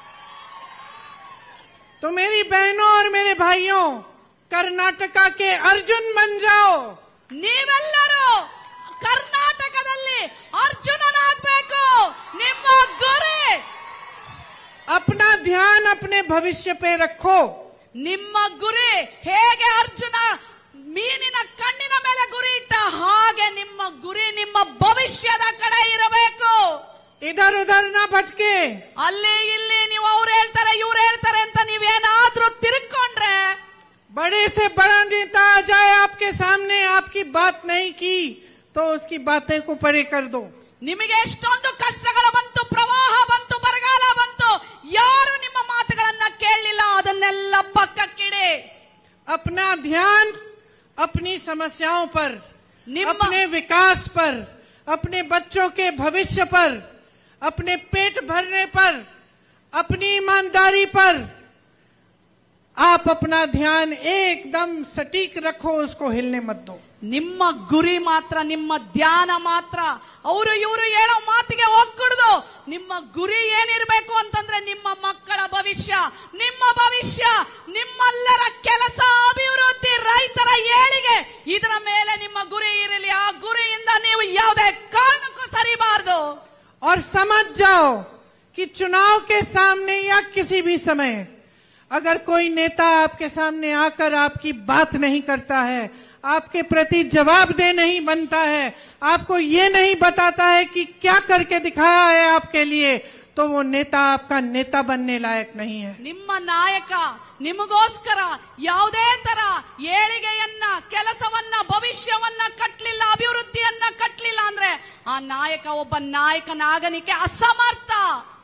तो मेरी बहनों और मेरे भाइयों कर्नाटका के अर्जुन बन जाओ ನೀವೆಲ್ಲರೂ ಕರ್ನಾಟಕದಲ್ಲಿ ಅರ್ಜುನನಾಗ್ಬೇಕು ನಿಮ್ಮ ಗುರಿ अपना ध्यान अपने भविष्य पे रखो ನಿಮ್ಮ ಗುರಿ ಹೇಗೆ ಅರ್ಜುನ ಮೀನಿನ ಕಣ್ಣಿನ ಮೇಲೆ ಗುರಿ ಇಟ್ಟ ಹಾಗೆ ನಿಮ್ಮ ಗುರಿ ನಿಮ್ಮ ಭವಿಷ್ಯದ ಕಡೆ ಇರಬೇಕು इधर उधर ना भटके ಅಲ್ಲಿ ಇಲ್ಲಿ ನೀವು ಅವ್ರು ಹೇಳ್ತಾರೆ ಇವ್ರು ಹೇಳ್ತಾರೆ ಅಂತ ನೀವೇನಾದ್ರೂ ತಿರುಗ್ಕೊಂಡ್ರೆ बड़े से बड़ा नेता आ जाए आपके सामने आपकी बात नहीं की तो उसकी बातें को परे कर दो ನಿಮಗೆ ಎಷ್ಟೊಂದು ಕಷ್ಟಗಳು ಬಂತು ಪ್ರವಾಹ ಬಂತು ಬರಗಾಲ ಬಂತು ಯಾರು ನಿಮ್ಮ ಮಾತುಗಳನ್ನ ಕೇಳಲಿಲ್ಲ ಅದನ್ನೆಲ್ಲ ಪಕ್ಕಕ್ಕಿಡಿ अपना ध्यान अपनी समस्याओं पर निम्मा- अपने विकास पर अपने बच्चों के भविष्य पर अपने पेट भरने पर अपनी ईमानदारी पर आप अपना ध्यान एकदम सटीक रखो उसको हिलने मत दो ನಿಮ್ಮ ಗುರಿ ಮಾತ್ರ ನಿಮ್ಮ ಧ್ಯಾನ ಮಾತ್ರ ಅವರು ಇವರು ಹೇಳೋ ಮಾತಿಗೆ ಒಗ್ಗಡ್ದು ನಿಮ್ಮ ಗುರಿ ಏನಿರ್ಬೇಕು ಅಂತಂದ್ರೆ ನಿಮ್ಮ ಮಕ್ಕಳ ಭವಿಷ್ಯ ನಿಮ್ಮ ಭವಿಷ್ಯ ನಿಮ್ಮೆಲ್ಲರ ಕೆಲಸ ಅಭಿವೃದ್ಧಿ ರೈತರ ಏಳಿಗೆ ಇದರ ಮೇಲೆ ನಿಮ್ಮ ಗುರಿ ಇರಲಿ ಆ ಗುರಿಯಿಂದ ನೀವು ಯಾವುದೇ ಕಾರಣಕ್ಕೂ ಸರಿಬಾರದು और समझ जाओ कि चुनाव के सामने या किसी भी समय अगर कोई नेता आपके सामने आकर आपकी बात नहीं करता है आपके प्रति जवाबदेह नहीं बनता है आपको ये नहीं बताता है कि क्या करके दिखाया है आपके लिए तो वो नेता आपका नेता बनने लायक नहीं है ನಿಮ್ಮ ನಾಯಕ ನಿಮಗೋಸ್ಕರ ಯಾವುದೇ ತರ ಏಳಿಗೆಯನ್ನ ಕೆಲಸವನ್ನ ಭವಿಷ್ಯವನ್ನ ಕಟ್ಲಿಲ್ಲ ಅಭಿವೃದ್ಧಿಯನ್ನ ಕಟ್ಲಿಲ್ಲ ಅಂದ್ರೆ ಆ ನಾಯಕ ಒಬ್ಬ ನಾಯಕನಾಗನಿಕೆ ಅಸಮರ್ಥ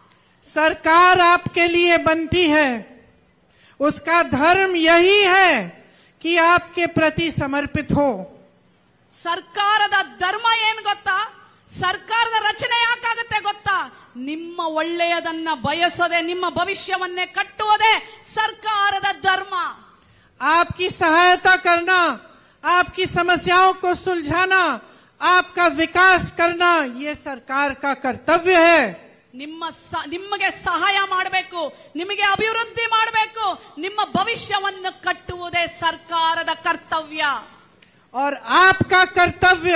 सरकार आपके लिए बनती है उसका धर्म यही है कि आपके प्रति समर्पित हो ಸರ್ಕಾರದ ಧರ್ಮ ಏನ್ ಗೊತ್ತಾ ಸರ್ಕಾರದ ರಚನೆ ಯಾಕಾಗುತ್ತೆ ಗೊತ್ತಾ ನಿಮ್ಮ ಒಳ್ಳೆಯದನ್ನ ಬಯಸೋದೆ ನಿಮ್ಮ ಭವಿಷ್ಯವನ್ನೇ ಕಟ್ಟುವುದೇ ಸರ್ಕಾರದ ಧರ್ಮ आपकी सहायता करना आपकी समस्याओं को सुलझाना आपका विकास करना ये सरकार का कर्तव्य है ನಿಮ್ಮ ಸ- ನಿಮಗೆ ಸಹಾಯ ಮಾಡಬೇಕು ನಿಮಗೆ ಅಭಿವೃದ್ಧಿ ಮಾಡಬೇಕು ನಿಮ್ಮ ಭವಿಷ್ಯವನ್ನು ಕಟ್ಟುವುದೇ ಸರ್ಕಾರದ ಕರ್ತವ್ಯ और आपका कर्तव्य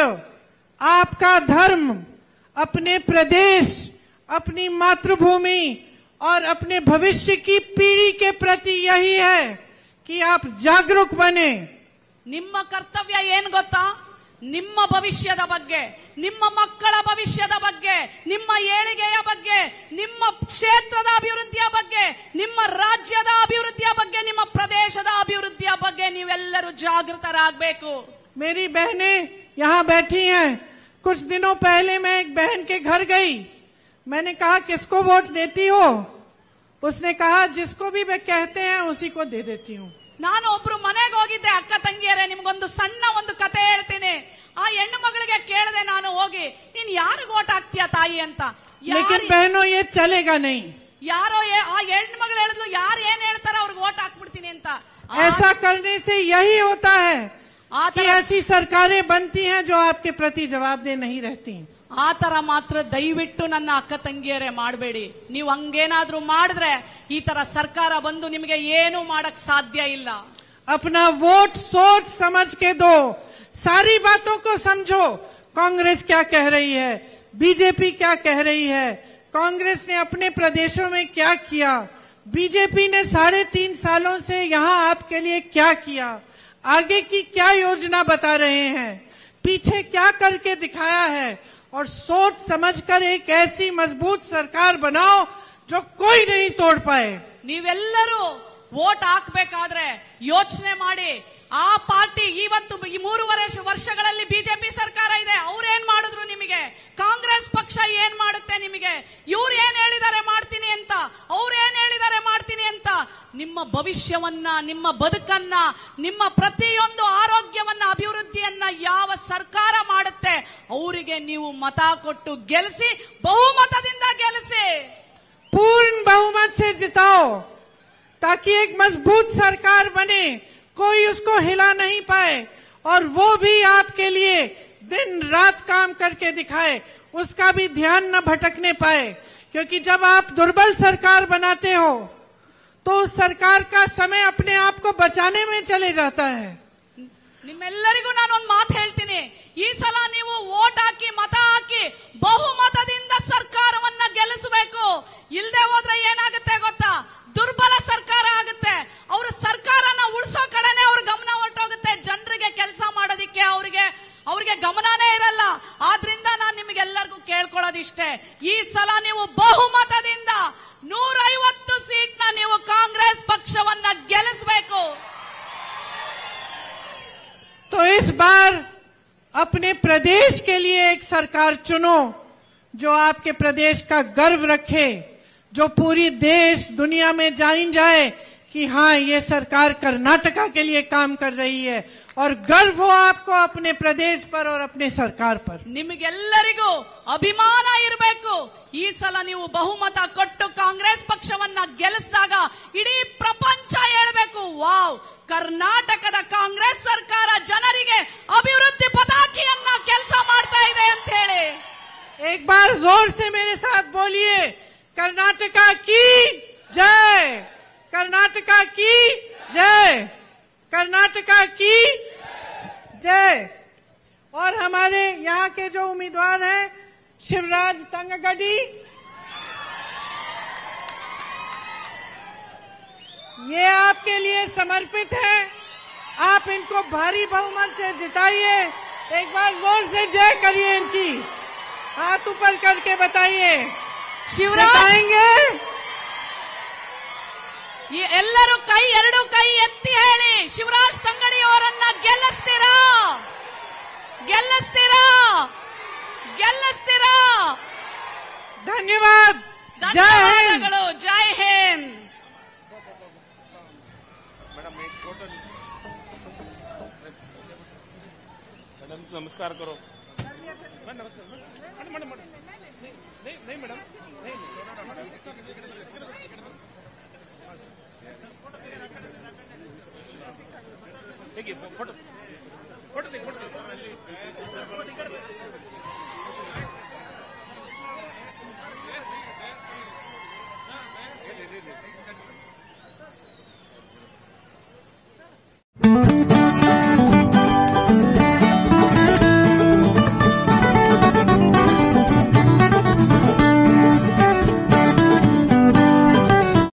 आपका धर्म अपने प्रदेश अपनी मातृभूमि और अपने भविष्य की पीढ़ी के प्रति यही है कि आप जागरूक बने ನಿಮ್ಮ ಕರ್ತವ್ಯ ಏನ್ ಗೊತ್ತಾ ನಿಮ್ಮ ಭವಿಷ್ಯದ ಬಗ್ಗೆ ನಿಮ್ಮ ಮಕ್ಕಳ ಭವಿಷ್ಯದ ಬಗ್ಗೆ ನಿಮ್ಮ ಏಳಿಗೆಯ ಬಗ್ಗೆ ನಿಮ್ಮ ಕ್ಷೇತ್ರದ ಅಭಿವೃದ್ಧಿಯ ಬಗ್ಗೆ ನಿಮ್ಮ ರಾಜ್ಯದ ಅಭಿವೃದ್ಧಿಯ ಬಗ್ಗೆ ನಿಮ್ಮ ಪ್ರದೇಶದ ಅಭಿವೃದ್ಧಿಯ ಬಗ್ಗೆ ನೀವೆಲ್ಲರೂ ಜಾಗೃತರಾಗಬೇಕು मेरी बहनें यहाँ बैठी हैं कुछ दिनों पहले मैं एक बहन के घर गई मैंने कहा किसको वोट देती हो उसने कहा जिसको भी वे कहते हैं उसी को दे देती हूँ ನಾನು ಒಬ್ರು ಮನೆಗೆ ಹೋಗಿದ್ದೆ ಅಕ್ಕ ತಂಗಿಯರೇ ನಿಮ್ಗೊಂದು ಸಣ್ಣ ಒಂದು ಕತೆ ಹೇಳ್ತೀನಿ ಆ ಹೆಣ್ಣು ಮಗಳಿಗೆ ಕೇಳಿದೆ ನಾನು ಹೋಗಿ ನೀನ್ ಯಾರಿಗ್ ಓಟ್ ಹಾಕ್ತೀಯ ತಾಯಿ ಅಂತ लेकिन ಯಾರ್- बहनों ये चलेगा नहीं ಯಾರೋ ಏ- ಆ ಹೆಣ್ಣು ಮಗಳು ಹೇಳಿದ್ಲು ಯಾರು ಏನ್ ಹೇಳ್ತಾರ ಅವ್ರಿಗೆ ಓಟ್ ಹಾಕ್ಬಿಡ್ತೀನಿ ಅಂತ ಆ- ऐसा करने से यही होता है ಆ कि ತರ- ऐसी सरकारें बनती हैं जो आपके प्रति जवाबदेह नहीं रहती ಆ ತರ ಮಾತ್ರ ದಯವಿಟ್ಟು ನನ್ನ ಅಕ್ಕ ತಂಗಿಯರೇ ಮಾಡಬೇಡಿ ನೀವು ಹಂಗೇನಾದ್ರೂ ಮಾಡಿದ್ರೆ ಈ ತರ ಸರ್ಕಾರ ಬಂದು ನಿಮಗೆ ಏನು ಮಾಡಕ್ ಸಾಧ್ಯ ಇಲ್ಲ अपना वोट सोच समझ के दो सारी बातों को समझो कांग्रेस क्या कह रही है बीजेपी क्या कह रही है कांग्रेस ने अपने प्रदेशों में क्या किया बीजेपी ने साढ़े तीन सालों से यहाँ आपके लिए क्या किया आगे की क्या योजना बता रहे हैं पीछे क्या करके दिखाया है और सोच समझकर एक ऐसी मजबूत सरकार बनाओ जो कोई नहीं तोड़ पाए ನೀವೆಲ್ಲರೂ ವೋಟ್ ಹಾಕ್ಬೇಕಾದ್ರೆ ಯೋಚನೆ ಮಾಡಿ ಆ ಪಾರ್ಟಿ ಇವತ್ತು ಈ ಮೂರುವರೆ ಶ- ವರ್ಷಗಳಲ್ಲಿ ಬಿಜೆಪಿ ಸರ್ಕಾರ ಇದೆ ಅವ್ರೇನ್ ಮಾಡಿದ್ರು ನಿಮಗೆ ಕಾಂಗ್ರೆಸ್ ಪಕ್ಷ ಏನ್ ಮಾಡುತ್ತೆ ನಿಮಗೆ ಇವ್ರು ಏನ್ ಹೇಳಿದ್ದಾರೆ ಮಾಡ್ತೀನಿ ಅಂತ ಅವ್ರು ಏನ್ ಹೇಳಿದ್ದಾರೆ ಮಾಡ್ತೀನಿ ಅಂತ ನಿಮ್ಮ ಭವಿಷ್ಯವನ್ನ ನಿಮ್ಮ ಬದುಕನ್ನ ನಿಮ್ಮ ಪ್ರತಿಯೊಂದು ಆರೋಗ್ಯವನ್ನ ಅಭಿವೃದ್ಧಿಯನ್ನ ಯಾವ ಸರ್ಕಾರ ಮಾಡುತ್ತೆ ಅವರಿಗೆ ನೀವು ಮತ ಕೊಟ್ಟು ಗೆಲ್ಲಿಸಿ ಬಹುಮತದಿಂದ ಗೆಲ್ಲಿಸಿ पूर्ण बहुमत से जिताओ ताकि एक मजबूत सरकार बने कोई उसको हिला नहीं पाए और वो भी आपके लिए दिन रात काम करके दिखाए उसका भी ध्यान न भटकने पाए क्योंकि जब आप दुर्बल सरकार बनाते हो तो उस सरकार का समय अपने आप को बचाने में चले जाता है ನಿಮ್ಮೆಲ್ಲರಿಗೂ ನಾನು ಒಂದು ಮಾತು ಹೇಳ್ತೀನಿ ಈ ಸಲ ನೀವು ವೋಟ್ ಹಾಕಿ ಮತ ಹಾಕಿ ಬಹುಮತದಿಂದ ಸರ್ಕಾರವನ್ನ ಗೆಲ್ಲಿಸಬೇಕು ಇಲ್ಲದೆ ಹೋದ್ರೆ ಏನಾಗುತ್ತೆ ಗೊತ್ತಾ ದುರ್ಬಲ ಸರ್ಕಾರ ಆಗುತ್ತೆ ಅವ್ರ ಸರ್ಕಾರನ ಉಳಿಸೋ ಕಡೆನೆ ಅವ್ರ ಗಮನ ಹೊರಟೋಗುತ್ತೆ ಜನರಿಗೆ ಕೆಲಸ ಮಾಡೋದಿಕ್ಕೆ ಅವ್ರಿಗೆ ಅವ್ರಿಗೆ ಗಮನನೇ ಇರಲ್ಲ ಆದ್ರಿಂದ ನಾನು ನಿಮಗೆಲ್ಲರಿಗೂ ಕೇಳ್ಕೊಳ್ಳೋದಿಷ್ಟೇ ಈ ಸಲ ನೀವು ಬಹುಮತದಿಂದ ನೂರೈವತ್ತು ಸೀಟ್ನ ನೀವು ಕಾಂಗ್ರೆಸ್ ಪಕ್ಷವನ್ನ ಗೆಲ್ಲಿಸಬೇಕು तो इस बार अपने प्रदेश के लिए एक सरकार चुनो जो आपके प्रदेश का गर्व रखे जो पूरी देश दुनिया में जान जाए कि हाँ ये सरकार कर्नाटका के लिए काम कर रही है और गर्व हो आपको अपने प्रदेश पर और अपने सरकार पर ನಿಮಗೆಲ್ಲರಿಗೂ ಅಭಿಮಾನ ಇರಬೇಕು ಈ ಸಲ ನೀವು ಬಹುಮತ ಕೊಟ್ಟು ಕಾಂಗ್ರೆಸ್ ಪಕ್ಷವನ್ನ ಗೆಲ್ಲಿಸಿದಾಗ ಇಡೀ ಪ್ರಪಂಚ ಹೇಳ್ಬೇಕು ವಾವ್ ಕರ್ನಾಟಕದ ಕಾಂಗ್ರೆಸ್ ಸರ್ಕಾರ ಜನರಿಗೆ ಅಭಿವೃದ್ಧಿ ಪತಾಕಿಯನ್ನ ಕೆಲಸ ಮಾಡ್ತಾ ಇದೆ ಅಂತ ಹೇಳಿ एक बार जोर से मेरे साथ बोलिए कर्नाटका की जय कर्नाटका की जय कर्नाटका की जय और हमारे यहाँ के जो उम्मीदवार हैं शिवराज तंगगडी ये आपके लिए समर्पित है आप इनको भारी बहुमत से जिताइए एक बार जोर से जय करिए इनकी हाथ ऊपर करके बताइए ಶಿವರಾಜ್ बताएंगे ಈ ಎಲ್ಲರೂ ಕೈ ಎರಡು ಕೈ ಎತ್ತಿ ಹೇಳಿ ಶಿವರಾಜ್ ತಂಗಡಿ ಅವರನ್ನ ಗೆಲ್ಲಿಸ್ತೀರಾ ಗೆಲ್ಲಿಸ್ತೀರಾ ಗೆಲ್ಲಿಸ್ತೀರಾ धन्यवाद जय हिंद ಧನ್ಯವಾದಗಳು ಜೈ ಹಿಂದ್ मैडम नमस्कार करो देखिए फोटो फोटो देखिए फोटो Thank